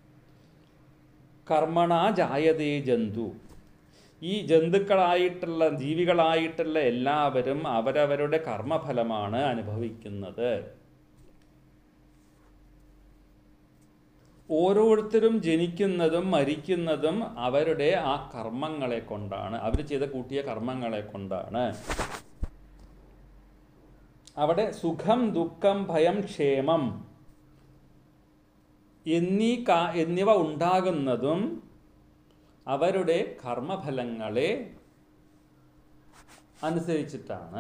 കർമ്മണ ജായതേ ജന്തു ഈ ജന്തുക്കളായിട്ടുള്ള ജീവികളായിട്ടുള്ള എല്ലാവരും അവരവരുടെ കർമ്മഫലമാണ് അനുഭവിക്കുന്നത് ഓരോരുത്തരും ജനിക്കുന്നതും മരിക്കുന്നതും അവരുടെ ആ കർമ്മങ്ങളെ കൊണ്ടാണ് അവർ ചെയ്ത കൂട്ടിയ കർമ്മങ്ങളെ കൊണ്ടാണ് അവിടെ സുഖം ദുഃഖം ഭയം ക്ഷേമം എന്നീ കാ എന്നിവ ഉണ്ടാകുന്നതും അവരുടെ കർമ്മഫലങ്ങളെ അനുസരിച്ചിട്ടാണ്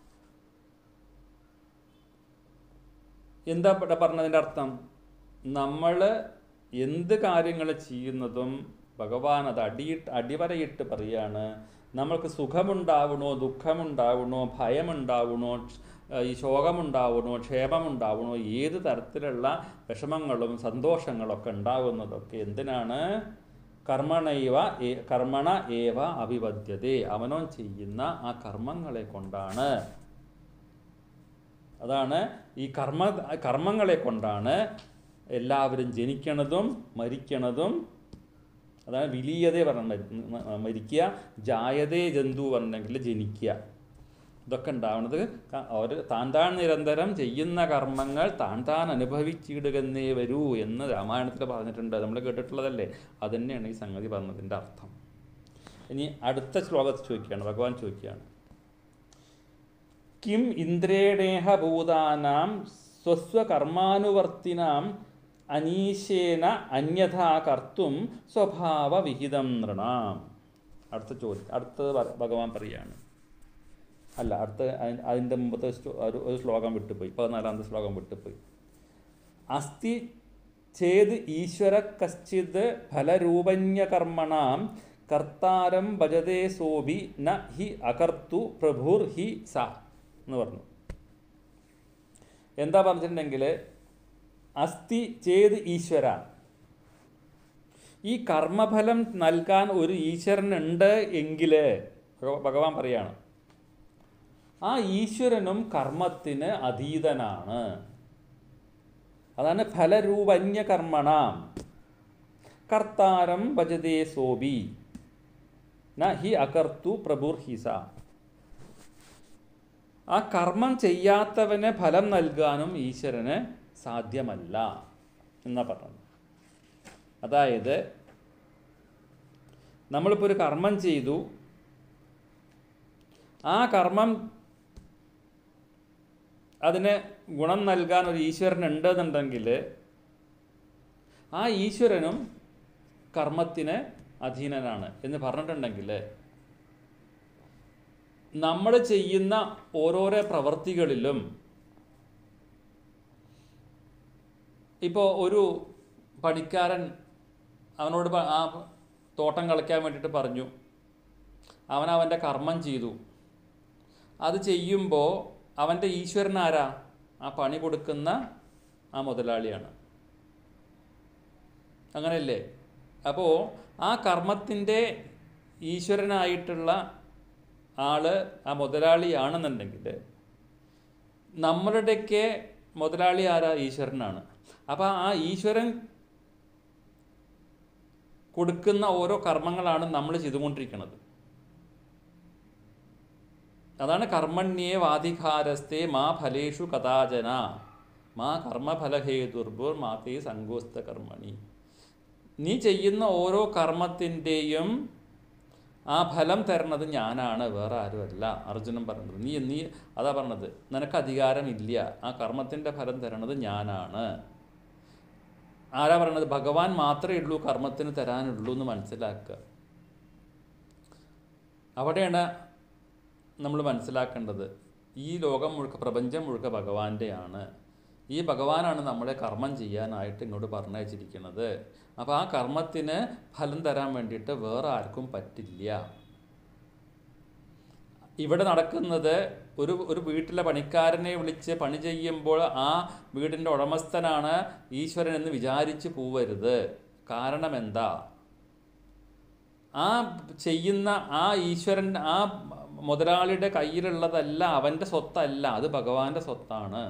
എന്താ ഇവിടെ പറഞ്ഞതിൻ്റെ അർത്ഥം നമ്മൾ എന്ത് കാര്യങ്ങൾ ചെയ്യുന്നതും ഭഗവാൻ അത് അടിയിട്ട് അടിവരയിട്ട് പറയാണ് നമ്മൾക്ക് സുഖമുണ്ടാവണോ ദുഃഖമുണ്ടാവണോ ഭയമുണ്ടാവണോ ഈ ശോകമുണ്ടാവണോ ക്ഷേമമുണ്ടാവണോ ഏത് തരത്തിലുള്ള വിഷമങ്ങളും സന്തോഷങ്ങളൊക്കെ ഉണ്ടാകുന്നതൊക്കെ എന്തിനാണ് കർമ്മണൈവ ഏ- കർമ്മണ ഏവ അഭിവദ്യതേ അവനോൻ ചെയ്യുന്ന ആ കർമ്മങ്ങളെ കൊണ്ടാണ് അതാണ് ഈ കർമ്മ കർമ്മങ്ങളെ കൊണ്ടാണ് എല്ലാവരും ജനിക്കണതും മരിക്കണതും അതാണ് വിലീയതേ പറഞ്ഞ മരിക്കുക ജായതേ ജന്തു പറഞ്ഞെങ്കിൽ ജനിക്കുക ഇതൊക്കെ ഉണ്ടാവുന്നത് ക- അവർ താൻ താൻ നിരന്തരം ചെയ്യുന്ന കർമ്മങ്ങൾ താൻ താൻ അനുഭവിച്ചിടുകന്നേ വരൂ എന്ന് രാമായണത്തിൽ പറഞ്ഞിട്ടുണ്ട് നമ്മൾ കേട്ടിട്ടുള്ളതല്ലേ അതുതന്നെയാണ് ഈ സംഗതി പറഞ്ഞതിൻ്റെ അർത്ഥം ഇനി അടുത്ത ശ്ലോകത്തിൽ ചോദിക്കുകയാണ് ഭഗവാൻ ചോദിക്കുകയാണ് കിം ഇന്ദ്രേണേഹ ഭൂതാനാം സ്വസ്വകർമാനുവർത്തിനാം അനീശേന അന്യഥാ കർത്തും സ്വഭാവവിഹിതം നൃണാം അടുത്ത ചോദ്യം അടുത്തത് ഭ- ഭഗവാൻ പറയാണ് അല്ല അടുത്ത അതി- അതിൻ്റെ മുമ്പത്തെ സ്റ്റോ- ഒരു ഒരു ശ്ലോകം വിട്ടുപോയി പതിനാലാമത്തെ ശ്ലോകം വിട്ടുപോയി അസ്തി ചേത് ഈശ്വര കശ്ചിത് ഫലരൂപന്യകർമ്മണാം കർത്താരം ഭജതേ സോബി ന ഹി അകർത്തു പ്രഭുർ ഹി സ എന്ന് പറഞ്ഞു എന്താ പറഞ്ഞിട്ടുണ്ടെങ്കിൽ അസ്ഥി ചേത് ഈശ്വര ഈ കർമ്മഫലം നൽകാൻ ഒരു ഈശ്വരനുണ്ട് എങ്കിൽ ഭഗവാൻ പറയാണ് ആ ഈശ്വരനും കർമ്മത്തിന് അതീതനാണ് അതാണ് ഫലരൂപന്യ കർമ്മണാം കർത്താരം ഭജതേ സോബി ന ഹി അകർത്തു പ്രഭുർ ഹിസ ആ കർമ്മം ചെയ്യാത്തവന് ഫലം നൽകാനും ഈശ്വരന് സാധ്യമല്ല എന്നാ പറഞ്ഞത് അതായത് നമ്മളിപ്പോൾ ഒരു കർമ്മം ചെയ്തു ആ കർമ്മം അതിന് ഗുണം നൽകാൻ ഒരു ഈശ്വരൻ ഉണ്ടെന്നുണ്ടെങ്കിൽ ആ ഈശ്വരനും കർമ്മത്തിന് അധീനനാണ് എന്ന് പറഞ്ഞിട്ടുണ്ടെങ്കിൽ നമ്മൾ ചെയ്യുന്ന ഓരോരോ പ്രവർത്തികളിലും ഇപ്പോൾ ഒരു പണിക്കാരൻ അവനോട് പ- ആ തോട്ടം കളിക്കാൻ വേണ്ടിയിട്ട് പറഞ്ഞു അവൻ അവൻ്റെ കർമ്മം ചെയ്തു അത് ചെയ്യുമ്പോൾ അവൻ്റെ ഈശ്വരൻ ആരാ ആ പണി കൊടുക്കുന്ന ആ മുതലാളിയാണ് അങ്ങനെയല്ലേ അപ്പോൾ ആ കർമ്മത്തിൻ്റെ ഈശ്വരനായിട്ടുള്ള ആള് ആ മുതലാളിയാണെന്നുണ്ടെങ്കിൽ നമ്മളുടെയൊക്കെ മുതലാളി ആരാ ഈശ്വരനാണ് അപ്പോൾ ആ ഈശ്വരൻ കൊടുക്കുന്ന ഓരോ കർമ്മങ്ങളാണ് നമ്മൾ ചെയ്തുകൊണ്ടിരിക്കുന്നത് അതാണ് കർമ്മണ്യേ വാധികാരസ്തേ മാ ഫലേഷു കഥാചന മാ കർമ്മഫലഹേതുർഭുർ മാതേ സങ്കോസ്ത കർമ്മണി നീ ചെയ്യുന്ന ഓരോ കർമ്മത്തിൻ്റെയും ആ ഫലം തരണത് ഞാനാണ് വേറെ ആരുമല്ല അർജുനൻ പറഞ്ഞത് നീ നീ അതാ പറഞ്ഞത് നിനക്ക് അധികാരമില്ല ആ കർമ്മത്തിൻ്റെ ഫലം തരണത് ഞാനാണ് ആരാ പറയണത് ഭഗവാൻ മാത്രമേ ഉള്ളൂ കർമ്മത്തിന് തരാനുള്ളൂ എന്ന് മനസ്സിലാക്കുക അവിടെയാണ് നമ്മൾ മനസ്സിലാക്കേണ്ടത് ഈ ലോകം മുഴുക്ക പ്രപഞ്ചം മുഴുക്ക ഭഗവാന്റെയാണ് ഈ ഭഗവാനാണ് നമ്മളെ കർമ്മം ചെയ്യാനായിട്ട് ഇങ്ങോട്ട് പറഞ്ഞയച്ചിരിക്കുന്നത് അപ്പോൾ ആ കർമ്മത്തിന് ഫലം തരാൻ വേണ്ടിയിട്ട് വേറെ ആർക്കും പറ്റില്ല ഇവിടെ നടക്കുന്നത് ഒരു ഒരു വീട്ടിലെ പണിക്കാരനെ വിളിച്ച് പണി ചെയ്യുമ്പോൾ ആ വീടിൻ്റെ ഉടമസ്ഥനാണ് ഈശ്വരൻ എന്ന് വിചാരിച്ച് പോവരുത് കാരണം എന്താ ആ ചെയ്യുന്ന ആ ഈശ്വരൻ ആ മുതലാളിയുടെ കയ്യിലുള്ളതല്ല അവൻ്റെ സ്വത്തല്ല അത് ഭഗവാന്റെ സ്വത്താണ്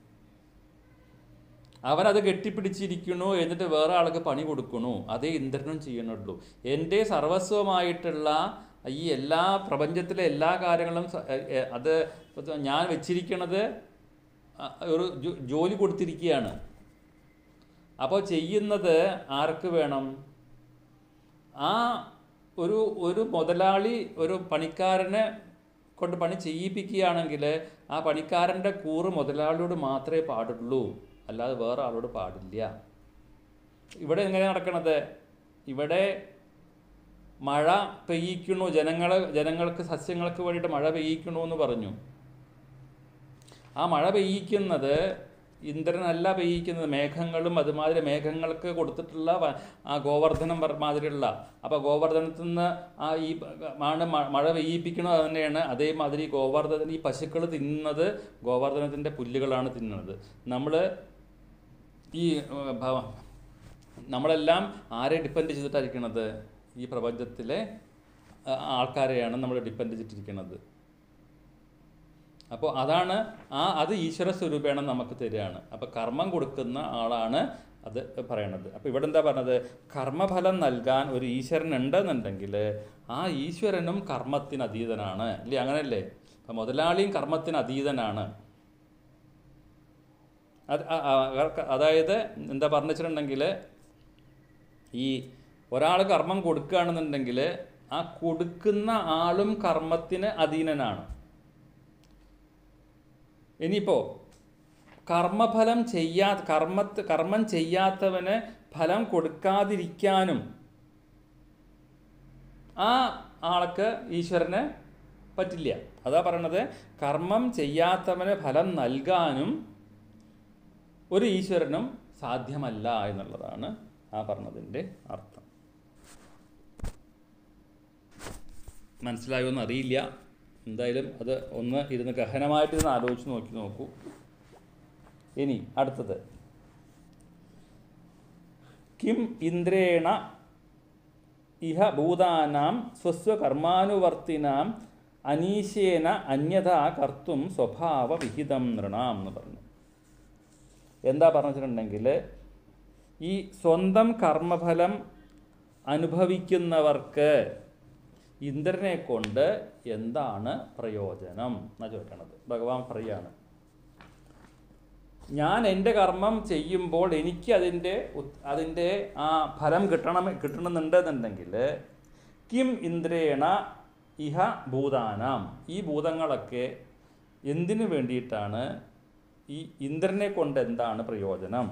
അവനത് കെട്ടിപ്പിടിച്ചിരിക്കണു എന്നിട്ട് വേറെ ആൾക്ക് പണി കൊടുക്കണു അതേ ഇന്ദ്രനും ചെയ്യണുള്ളൂ എൻ്റെ സർവസ്വമായിട്ടുള്ള ഈ എല്ലാ പ്രപഞ്ചത്തിലെ എല്ലാ കാര്യങ്ങളും സ- എ- എ- അത് ഞാൻ വെച്ചിരിക്കണത് അ- ഒരു ജോ- ജോലി കൊടുത്തിരിക്കുകയാണ് അപ്പോൾ ചെയ്യുന്നത് ആർക്ക് വേണം ആ ഒരു ഒരു മുതലാളി ഒരു പണിക്കാരനെ കൊണ്ട് പണി ചെയ്യിപ്പിക്കുകയാണെങ്കിൽ ആ പണിക്കാരൻ്റെ കൂറ് മുതലാളിയോട് മാത്രമേ പാടുള്ളൂ അല്ലാതെ വേറെ ആളോട് പാടില്ല ഇവിടെ എങ്ങനെ നടക്കണത് ഇവിടെ മഴ പെയ്യിക്കണു ജനങ്ങളെ ജനങ്ങൾക്ക് സസ്യങ്ങൾക്ക് വേണ്ടിയിട്ട് മഴ പെയ്യിക്കണു എന്ന് പറഞ്ഞു ആ മഴ പെയ്യിക്കുന്നത് ഇന്ദ്രനല്ല പെയ്യിക്കുന്നത് മേഘങ്ങളും അതുമാതിരി മേഘങ്ങൾക്ക് കൊടുത്തിട്ടുള്ള വ- ആ ഗോവർദ്ധനം പറ- മാതിരിയുള്ള അപ്പോൾ ഗോവർദ്ധനത്തിൽ നിന്ന് ആ ഈ പ- ആണ് മ- മഴ പെയ്യിപ്പിക്കണത് അത് തന്നെയാണ് അതേമാതിരി ഗോവർദ്ധന ഈ പശുക്കൾ തിന്നുന്നത് ഗോവർദ്ധനത്തിൻ്റെ പുല്ലുകളാണ് തിന്നുന്നത് നമ്മൾ ഈ ഏർ, ഭ- നമ്മളെല്ലാം ആരെ ഡിപ്പെൻഡ് ചെയ്തിട്ടായിരിക്കണത് ഈ പ്രപഞ്ചത്തിലെ ആ, ആൾക്കാരെയാണ് നമ്മൾ ഡിപ്പെൻഡ് ചെയ്തിട്ടിരിക്കുന്നത് അപ്പോൾ അതാണ് ആ അത് ഈശ്വര സ്വരൂപേണ നമുക്ക് തരികയാണ് അപ്പോൾ കർമ്മം കൊടുക്കുന്ന ആളാണ് അത് പറയണത് അപ്പോൾ ഇവിടെ എന്താ പറഞ്ഞത് കർമ്മഫലം നൽകാൻ ഒരു ഈശ്വരൻ ഉണ്ടെന്നുണ്ടെങ്കിൽ ആ ഈശ്വരനും കർമ്മത്തിന് അതീതനാണ് ഇല്ലേ അങ്ങനെയല്ലേ അപ്പം മുതലാളിയും കർമ്മത്തിന് അതീതനാണ് അത് ആ- ആ- അവർക്ക് അതായത് എന്താ പറഞ്ഞു വെച്ചിട്ടുണ്ടെങ്കിൽ ഈ ഒരാൾ കർമ്മം കൊടുക്കുകയാണെന്നുണ്ടെങ്കിൽ ആ കൊടുക്കുന്ന ആളും കർമ്മത്തിന് അധീനനാണ് ഇനിയിപ്പോൾ കർമ്മഫലം ചെയ്യാ കർമ്മത്ത് കർമ്മം ചെയ്യാത്തവന് ഫലം കൊടുക്കാതിരിക്കാനും ആ ആൾക്ക് ഈശ്വരന് പറ്റില്ല അതാ പറയണത് കർമ്മം ചെയ്യാത്തവന് ഫലം നൽകാനും ഒരു ഈശ്വരനും സാധ്യമല്ല എന്നുള്ളതാണ് ആ പറഞ്ഞതിൻ്റെ അർത്ഥം മനസ്സിലായോ എന്ന് അറിയില്ല എന്തായാലും അത് ഒന്ന് ഇരുന്ന് ഗഹനമായിട്ട് ഇരുന്ന് ആലോചിച്ച് നോക്കി നോക്കൂ ഇനി അടുത്തത് കിം ഇന്ദ്രേണ ഇഹ ഭൂതാനാം സ്വസ്വകർമാനുവർത്തിനാം അനീശേന അന്യഥാ കർത്തും സ്വഭാവ വിഹിതം നൃണാം എന്ന് പറഞ്ഞു എന്താ പറഞ്ഞിട്ടുണ്ടെങ്കിൽ ഈ സ്വന്തം കർമ്മഫലം അനുഭവിക്കുന്നവർക്ക് ഇന്ദ്രനെ കൊണ്ട് എന്താണ് പ്രയോജനം എന്നാ ചോദിക്കണത് ഭഗവാൻ പറയാണ് ഞാൻ എൻ്റെ കർമ്മം ചെയ്യുമ്പോൾ എനിക്ക് അതിൻ്റെ ഉത്- അതിൻ്റെ ആ ഫലം കിട്ടണം കിട്ടണമെന്നുണ്ടെന്നുണ്ടെങ്കിൽ കിം ഇന്ദ്രേണ ഇഹ ഭൂതാനാം ഈ ഭൂതങ്ങളൊക്കെ എന്തിനു വേണ്ടിയിട്ടാണ് ഈ ഇന്ദ്രനെ കൊണ്ട് എന്താണ് പ്രയോജനം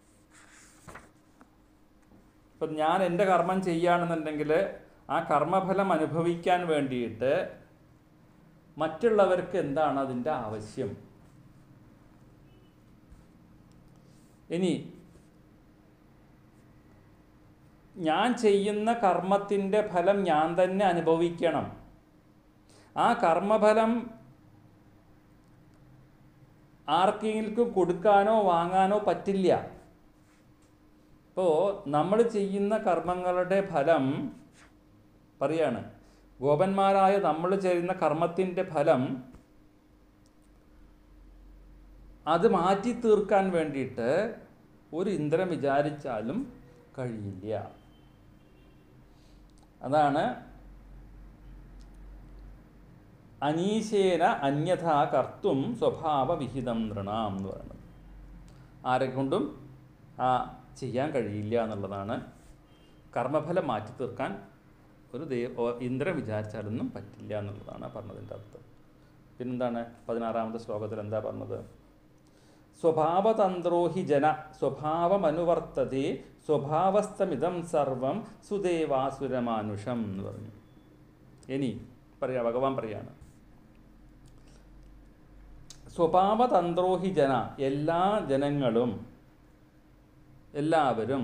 ഇപ്പം ഞാൻ എൻ്റെ കർമ്മം ചെയ്യുകയാണെന്നുണ്ടെങ്കിൽ ആ കർമ്മഫലം അനുഭവിക്കാൻ വേണ്ടിയിട്ട് മറ്റുള്ളവർക്ക് എന്താണ് അതിൻ്റെ ആവശ്യം ഇനി ഞാൻ ചെയ്യുന്ന കർമ്മത്തിൻ്റെ ഫലം ഞാൻ തന്നെ അനുഭവിക്കണം ആ കർമ്മഫലം ആർക്കെങ്കിലും കൊടുക്കാനോ വാങ്ങാനോ പറ്റില്ല ഇപ്പോൾ നമ്മൾ ചെയ്യുന്ന കർമ്മങ്ങളുടെ ഫലം പറയാണ് ഗോപന്മാരായ നമ്മൾ ചെയ്യുന്ന കർമ്മത്തിൻ്റെ ഫലം അത് മാറ്റി തീർക്കാൻ വേണ്ടിയിട്ട് ഒരു ഇന്ദ്രൻ വിചാരിച്ചാലും കഴിയില്ല അതാണ് അനീശേന അന്യഥാ കർത്തും സ്വഭാവവിഹിതം നൃണാം എന്ന് പറയുന്നത് ആരെ കൊണ്ടും ആ ചെയ്യാൻ കഴിയില്ല എന്നുള്ളതാണ് കർമ്മഫലം മാറ്റി തീർക്കാൻ ഒരു ദേവ ഇന്ദ്രൻ വിചാരിച്ചാലൊന്നും പറ്റില്ല എന്നുള്ളതാണ് പറഞ്ഞതിൻ്റെ അർത്ഥം പിന്നെന്താണ് പതിനാറാമത്തെ ശ്ലോകത്തിൽ എന്താ പറഞ്ഞത് സ്വഭാവതന്ത്രോ ഹി ജന സ്വഭാവമനുവർത്തതേ സ്വഭാവസ്ഥമിതം സർവം സുദേവാസുരമാനുഷം എന്ന് പറഞ്ഞു ഇനി പറയാ ഭഗവാൻ പറയാണ് സ്വഭാവതന്ത്രോ ഹി ജന എല്ലാ ജനങ്ങളും എല്ലാവരും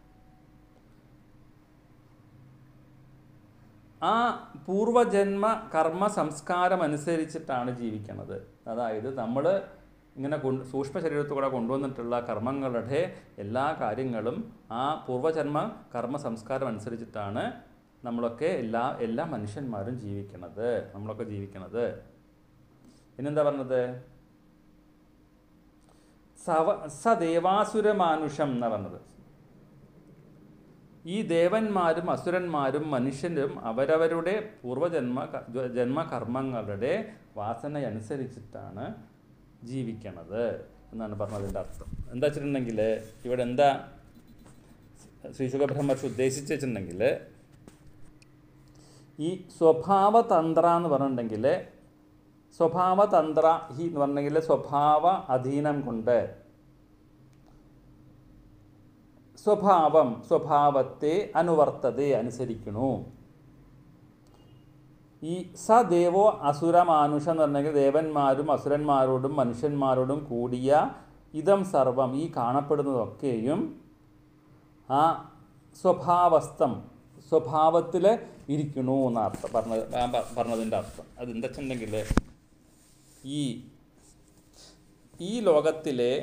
ആ പൂർവജന്മ കർമ്മ സംസ്കാരം അനുസരിച്ചിട്ടാണ് ജീവിക്കുന്നത് അതായത് നമ്മൾ ഇങ്ങനെ കൊണ്ട് സൂക്ഷ്മ ശരീരത്തോടെ കൊണ്ടുവന്നിട്ടുള്ള കർമ്മങ്ങളുടെ എല്ലാ കാര്യങ്ങളും ആ പൂർവജന്മ കർമ്മ സംസ്കാരം അനുസരിച്ചിട്ടാണ് നമ്മളൊക്കെ എല്ലാ എല്ലാ മനുഷ്യന്മാരും ജീവിക്കണത് നമ്മളൊക്കെ ജീവിക്കണത് പിന്നെന്താ പറഞ്ഞത് സവ സദേവാസുരമാനുഷം എന്നാ പറഞ്ഞത് ഈ ദേവന്മാരും അസുരന്മാരും മനുഷ്യരും അവരവരുടെ പൂർവജന്മ ക- ജ- ജന്മകർമ്മങ്ങളുടെ വാസനയനുസരിച്ചിട്ടാണ് ജീവിക്കണത് എന്നാണ് പറഞ്ഞതിൻ്റെ അർത്ഥം എന്താ വെച്ചിട്ടുണ്ടെങ്കിൽ ഇവിടെ എന്താ ശ്രീ സുഖബ്രഹ്മർഷി ഉദ്ദേശിച്ച് വെച്ചിട്ടുണ്ടെങ്കിൽ ഈ സ്വഭാവതന്ത്ര എന്ന് പറഞ്ഞിട്ടുണ്ടെങ്കിൽ സ്വഭാവതന്ത്ര ഹി എന്ന് പറഞ്ഞെങ്കിൽ സ്വഭാവ അധീനം കൊണ്ട് സ്വഭാവം സ്വഭാവത്തെ അനുവർത്തതെ അനുസരിക്കണു ഈ സദേവോ അസുരമാനുഷ എന്ന് പറഞ്ഞെങ്കിൽ ദേവന്മാരും അസുരന്മാരോടും മനുഷ്യന്മാരോടും കൂടിയ ഇതം സർവം ഈ കാണപ്പെടുന്നതൊക്കെയും ആ സ്വഭാവസ്ഥം സ്വഭാവത്തിൽ ഇരിക്കണു എന്ന അർത്ഥം പറഞ്ഞത് ഞാൻ പ- പറഞ്ഞതിൻ്റെ അർത്ഥം അത് എന്താ വെച്ചിട്ടുണ്ടെങ്കിൽ ഈ ഈ ലോകത്തിലെ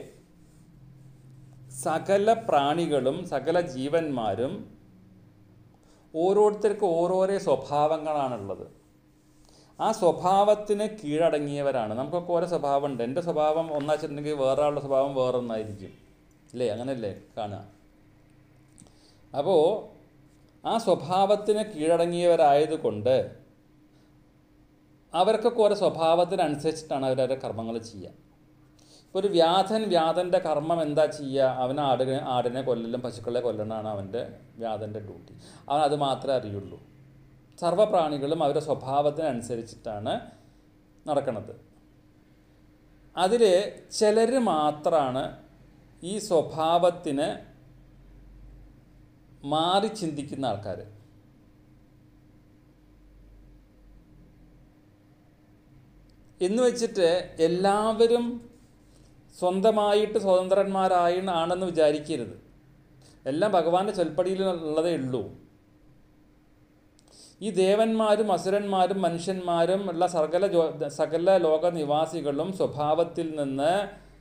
സകല പ്രാണികളും സകല ജീവന്മാരും ഓരോരുത്തർക്കും ഓരോരോ സ്വഭാവങ്ങളാണുള്ളത് ആ സ്വഭാവത്തിന് കീഴടങ്ങിയവരാണ് നമുക്കൊക്കെ ഓരോ സ്വഭാവമുണ്ട് എൻ്റെ സ്വഭാവം ഒന്നാച്ചിട്ടുണ്ടെങ്കിൽ വേറെ ആളുടെ സ്വഭാവം വേറൊന്നായിരിക്കും അല്ലേ അങ്ങനെയല്ലേ കാണുക അപ്പോൾ ആ സ്വഭാവത്തിന് കീഴടങ്ങിയവരായതുകൊണ്ട് അവർക്കൊക്കെ ഓരോ സ്വഭാവത്തിനനുസരിച്ചിട്ടാണ് അവരവരുടെ കർമ്മങ്ങൾ ചെയ്യുക ഇപ്പോൾ ഒരു വ്യാധൻ വ്യാധൻ്റെ കർമ്മം എന്താ ചെയ്യുക അവൻ ആടിനെ ആടിനെ കൊല്ലലും പശുക്കളെ കൊല്ലണമാണ് അവൻ്റെ വ്യാധൻ്റെ ഡ്യൂട്ടി അവൻ അത് മാത്രമേ അറിയുള്ളൂ സർവ്വപ്രാണികളും അവരുടെ സ്വഭാവത്തിനനുസരിച്ചിട്ടാണ് നടക്കുന്നത് അതിൽ ചിലർ മാത്രമാണ് ഈ സ്വഭാവത്തിന് മാറി ചിന്തിക്കുന്ന ആൾക്കാർ എന്ന് വെച്ചിട്ട് എല്ലാവരും സ്വന്തമായിട്ട് സ്വതന്ത്രന്മാരായി ആണെന്ന് വിചാരിക്കരുത് എല്ലാം ഭഗവാന്റെ ചൊൽപ്പടിയിലുള്ളതേ ഉള്ളൂ ഈ ദേവന്മാരും അസുരന്മാരും മനുഷ്യന്മാരും ഉള്ള സകല ജോ സകല ലോക നിവാസികളും സ്വഭാവത്തിൽ നിന്ന്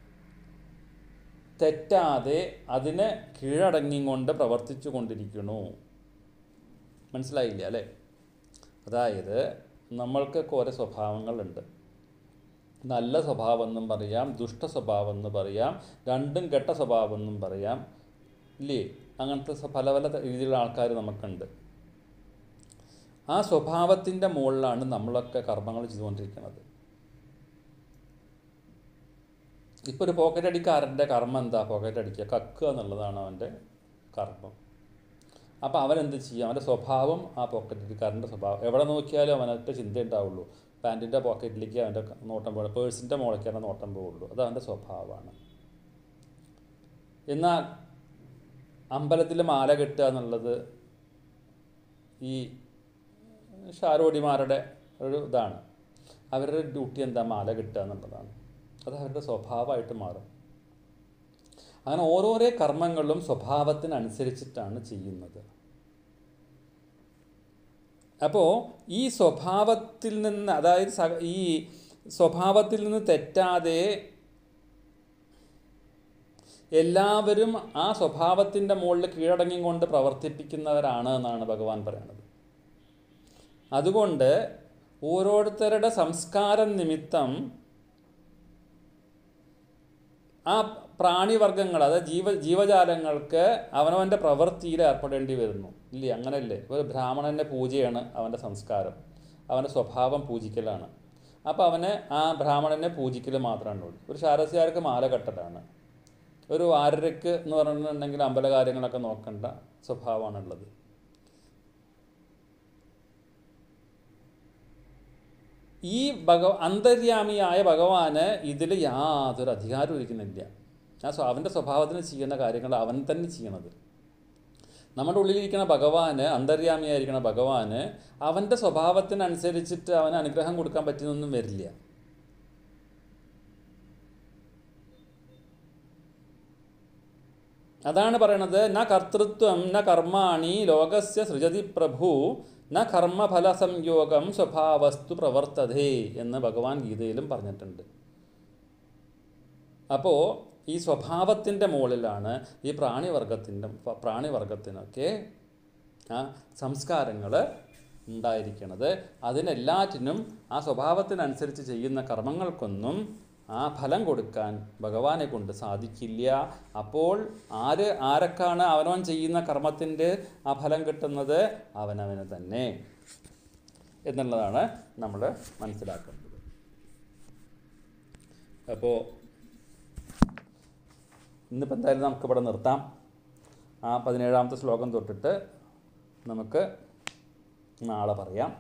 തെറ്റാതെ അതിന് കീഴടങ്ങിക്കൊണ്ട് പ്രവർത്തിച്ചു കൊണ്ടിരിക്കുന്നു മനസ്സിലായില്ല അല്ലേ അതായത് നമ്മൾക്കൊക്കെ ഓരോ സ്വഭാവങ്ങളുണ്ട് നല്ല സ്വഭാവം എന്നും പറയാം ദുഷ്ട സ്വഭാവം എന്ന് പറയാം രണ്ടും കെട്ട സ്വഭാവം എന്നും പറയാം ഇല്ലേ അങ്ങനത്തെ സ്വ- പല പല രീതിയിലുള്ള ആൾക്കാർ നമുക്കുണ്ട് ആ സ്വഭാവത്തിൻ്റെ മുകളിലാണ് നമ്മളൊക്കെ കർമ്മങ്ങൾ ചെയ്തുകൊണ്ടിരിക്കുന്നത് ഇപ്പോൾ ഒരു പോക്കറ്റ് അടിക്കാരൻ്റെ കർമ്മം എന്താ പോക്കറ്റ് അടിക്കുക കക്കുക എന്നുള്ളതാണ് അവൻ്റെ കർമ്മം അപ്പോൾ അവൻ എന്ത് ചെയ്യും അവൻ്റെ സ്വഭാവം ആ പോക്കറ്റ് അടിക്കാരൻ്റെ സ്വഭാവം എവിടെ നോക്കിയാലും അവനൊറ്റ ചിന്ത ഉണ്ടാവുള്ളൂ പാൻറ്റിൻ്റെ പോക്കറ്റിലേക്ക് അവൻ്റെ നോട്ടം പോകുള്ളൂ പേഴ്സിൻ്റെ മുകളിലേക്ക് അവൻ്റെ നോട്ടം പോവുള്ളൂ അത് അവൻ്റെ സ്വഭാവമാണ് എന്നാൽ അമ്പലത്തിൽ മാല കെട്ടുക എന്നുള്ളത് ഈ ഷാരോടിമാരുടെ ഒരു ഇതാണ് അവരുടെ ഡ്യൂട്ടി എന്താ മാല കിട്ടുക എന്നുള്ളതാണ് അത് അവരുടെ സ്വഭാവമായിട്ട് മാറും അങ്ങനെ ഓരോരോ കർമ്മങ്ങളും സ്വഭാവത്തിനനുസരിച്ചിട്ടാണ് ചെയ്യുന്നത് അപ്പോൾ ഈ സ്വഭാവത്തിൽ നിന്ന് അതായത് സ- ഈ സ്വഭാവത്തിൽ നിന്ന് തെറ്റാതെ എല്ലാവരും ആ സ്വഭാവത്തിൻ്റെ മുകളിൽ കീഴടങ്ങിക്കൊണ്ട് പ്രവർത്തിപ്പിക്കുന്നവരാണ് എന്നാണ് ഭഗവാൻ പറയുന്നത് അതുകൊണ്ട് ഓരോരുത്തരുടെ സംസ്കാരം നിമിത്തം ആ പ്രാണിവർഗങ്ങൾ അതായത് ജീവ ജീവജാലങ്ങൾക്ക് അവനവൻ്റെ പ്രവൃത്തിയിൽ ഏർപ്പെടേണ്ടി വരുന്നു ഇല്ലേ അങ്ങനെയല്ലേ ഒരു ബ്രാഹ്മണൻ്റെ പൂജയാണ് അവൻ്റെ സംസ്കാരം അവൻ്റെ സ്വഭാവം പൂജിക്കലാണ് അപ്പോൾ അവന് ആ ബ്രാഹ്മണനെ പൂജിക്കൽ മാത്രമാണ് ഉള്ളൂ ഒരു ശാരസ്യാർക്ക് മാല കെട്ടലാണ് ഒരു ആരരയ്ക്ക് എന്ന് പറഞ്ഞിട്ടുണ്ടെങ്കിൽ അമ്പല കാര്യങ്ങളൊക്കെ നോക്കേണ്ട സ്വഭാവമാണുള്ളത് ഈ ഭഗ അന്തര്യാമിയായ ഭഗവാന് ഇതിൽ യാതൊരു അധികാരവും ഇരിക്കുന്നില്ല ആ സ്വ- അവൻ്റെ സ്വഭാവത്തിന് ചെയ്യുന്ന കാര്യങ്ങൾ അവൻ തന്നെ ചെയ്യണത് നമ്മുടെ ഉള്ളിലിരിക്കുന്ന ഭഗവാന് അന്തര്യാമിയായിരിക്കുന്ന ഭഗവാന് അവൻ്റെ സ്വഭാവത്തിനനുസരിച്ചിട്ട് അവന് അനുഗ്രഹം കൊടുക്കാൻ പറ്റുന്നൊന്നും വരില്ല അതാണ് പറയണത് ന കർത്തൃത്വം ന കർമാണി ലോകസ്യ സൃജതി പ്രഭു ന കർമ്മഫല സംയോഗം സ്വഭാവസ്തു പ്രവർത്തതേ എന്ന് ഭഗവാൻ ഗീതയിലും പറഞ്ഞിട്ടുണ്ട് അപ്പോൾ ഈ സ്വഭാവത്തിൻ്റെ മുകളിലാണ് ഈ പ്രാണിവർഗത്തിൻ്റെ പ്രാണിവർഗത്തിനൊക്കെ ആ സംസ്കാരങ്ങൾ ഉണ്ടായിരിക്കുന്നത് അതിനെല്ലാറ്റിനും ആ സ്വഭാവത്തിനനുസരിച്ച് ചെയ്യുന്ന കർമ്മങ്ങൾക്കൊന്നും ആ ഫലം കൊടുക്കാൻ ഭഗവാനെ കൊണ്ട് സാധിക്കില്ല അപ്പോൾ ആര് ആരൊക്കെയാണ് അവനവൻ ചെയ്യുന്ന കർമ്മത്തിൻ്റെ ആ ഫലം കിട്ടുന്നത് അവനവന് തന്നെ എന്നുള്ളതാണ് നമ്മൾ മനസ്സിലാക്കേണ്ടത് അപ്പോൾ ഇന്നിപ്പോൾ എന്തായാലും നമുക്കിവിടെ നിർത്താം ആ പതിനേഴാമത്തെ ശ്ലോകം തൊട്ടിട്ട് നമുക്ക് നാളെ പറയാം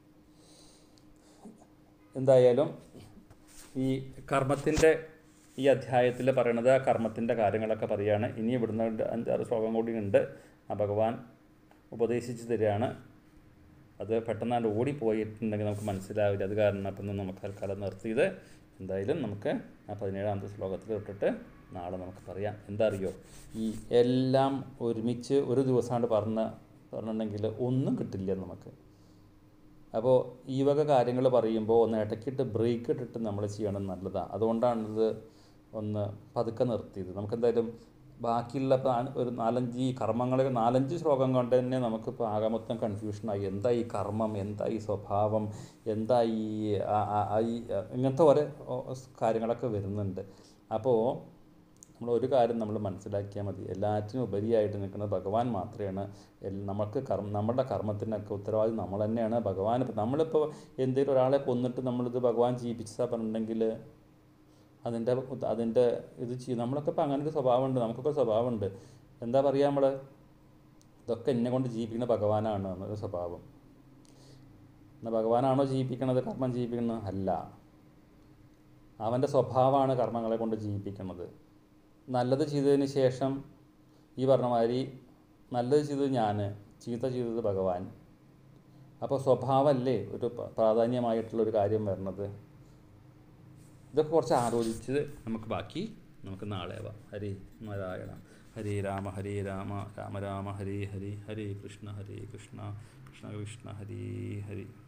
എന്തായാലും ഈ കർമ്മത്തിൻ്റെ ഈ അധ്യായത്തിൽ പറയണത് ആ കർമ്മത്തിൻ്റെ കാര്യങ്ങളൊക്കെ പറയുകയാണ് ഇനി ഇവിടുന്ന് ഒരു അഞ്ചാറ് ശ്ലോകം കൂടി ഉണ്ട് ആ ഭഗവാൻ ഉപദേശിച്ച് തരികയാണ് അത് പെട്ടെന്ന് ഓടിപ്പോയിട്ടുണ്ടെങ്കിൽ നമുക്ക് മനസ്സിലാവില്ല അത് കാരണം അപ്പം നമുക്ക് തൽക്കാലം നിർത്തിയത് എന്തായാലും നമുക്ക് ആ പതിനേഴാമത്തെ ശ്ലോകത്തിൽ തൊട്ടിട്ട് നാളെ നമുക്ക് പറയാം എന്താ അറിയോ ഈ എല്ലാം ഒരുമിച്ച് ഒരു ദിവസമാണ് പറഞ്ഞ പറഞ്ഞിട്ടുണ്ടെങ്കിൽ ഒന്നും കിട്ടില്ല നമുക്ക് അപ്പോൾ ഈ വക കാര്യങ്ങൾ പറയുമ്പോൾ ഒന്ന് ഇടയ്ക്കിട്ട് ബ്രേക്ക് ഇട്ടിട്ട് നമ്മൾ ചെയ്യണം നല്ലതാണ് അതുകൊണ്ടാണിത് ഒന്ന് പതുക്കെ നിർത്തിയത് നമുക്കെന്തായാലും ബാക്കിയുള്ള ഇപ്പം ആ- ഒരു നാലഞ്ച് ഈ കർമ്മങ്ങളെ നാലഞ്ച് ശ്ലോകം കൊണ്ട് തന്നെ നമുക്കിപ്പോൾ ആകെ മൊത്തം കൺഫ്യൂഷനായി എന്താ ഈ കർമ്മം എന്താ ഈ സ്വഭാവം എന്താ ഈ ആ- ആ- ആ ഈ ഇങ്ങനത്തെ ഓരോ ഓ, കാര്യങ്ങളൊക്കെ വരുന്നുണ്ട് അപ്പോൾ നമ്മൾ ഒരു കാര്യം നമ്മൾ മനസ്സിലാക്കിയാൽ മതി എല്ലാറ്റിനും ഉപരിയായിട്ട് നിൽക്കുന്നത് ഭഗവാൻ മാത്രമാണ് എൽ- നമുക്ക് കർമ്മ നമ്മുടെ കർമ്മത്തിനൊക്കെ ഉത്തരവാദി നമ്മൾ തന്നെയാണ് ഭഗവാൻ ഇപ്പം നമ്മളിപ്പോൾ എന്തെങ്കിലും ഒരാളെ കൊന്നിട്ട് നമ്മളിത് ഭഗവാൻ ജീവിപ്പിച്ചാൽ പറഞ്ഞിട്ടുണ്ടെങ്കിൽ അതിൻ്റെ ഉത്ത- അതിൻ്റെ ഇത് ചെയ്യും നമ്മളൊക്കെ ഇപ്പം അങ്ങനെ ഒരു സ്വഭാവമുണ്ട് നമുക്കൊക്കെ സ്വഭാവമുണ്ട് എന്താ പറയുക നമ്മൾ ഇതൊക്കെ എന്നെ കൊണ്ട് ജീവിപ്പിക്കുന്ന ഭഗവാനാണ് എന്നൊരു സ്വഭാവം എന്നാൽ ഭഗവാനാണോ ജീവിപ്പിക്കണത് കർമ്മം ജീവിപ്പിക്കുന്നത് അല്ല അവൻ്റെ സ്വഭാവമാണ് കർമ്മങ്ങളെ കൊണ്ട് ജീവിപ്പിക്കുന്നത് നല്ലത് ചെയ്തതിന് ശേഷം ഈ പറഞ്ഞ മാതിരി നല്ലത് ചെയ്തത് ഞാൻ ചീത്ത ചെയ്തത് ഭഗവാൻ അപ്പോൾ സ്വഭാവമല്ലേ ഒരു പ- പ്രാധാന്യമായിട്ടുള്ളൊരു കാര്യം വരുന്നത് ഇതൊക്കെ കുറച്ച് ആലോചിച്ച് നമുക്ക് ബാക്കി നമുക്ക് നാളെ ആവാം ഹരി നാരായണ ഹരേ രാമ ഹരേ രാമ രാമ രാമ ഹരേ ഹരി ഹരേ കൃഷ്ണ ഹരേ കൃഷ്ണ കൃഷ്ണ കൃഷ്ണ ഹരേ ഹരി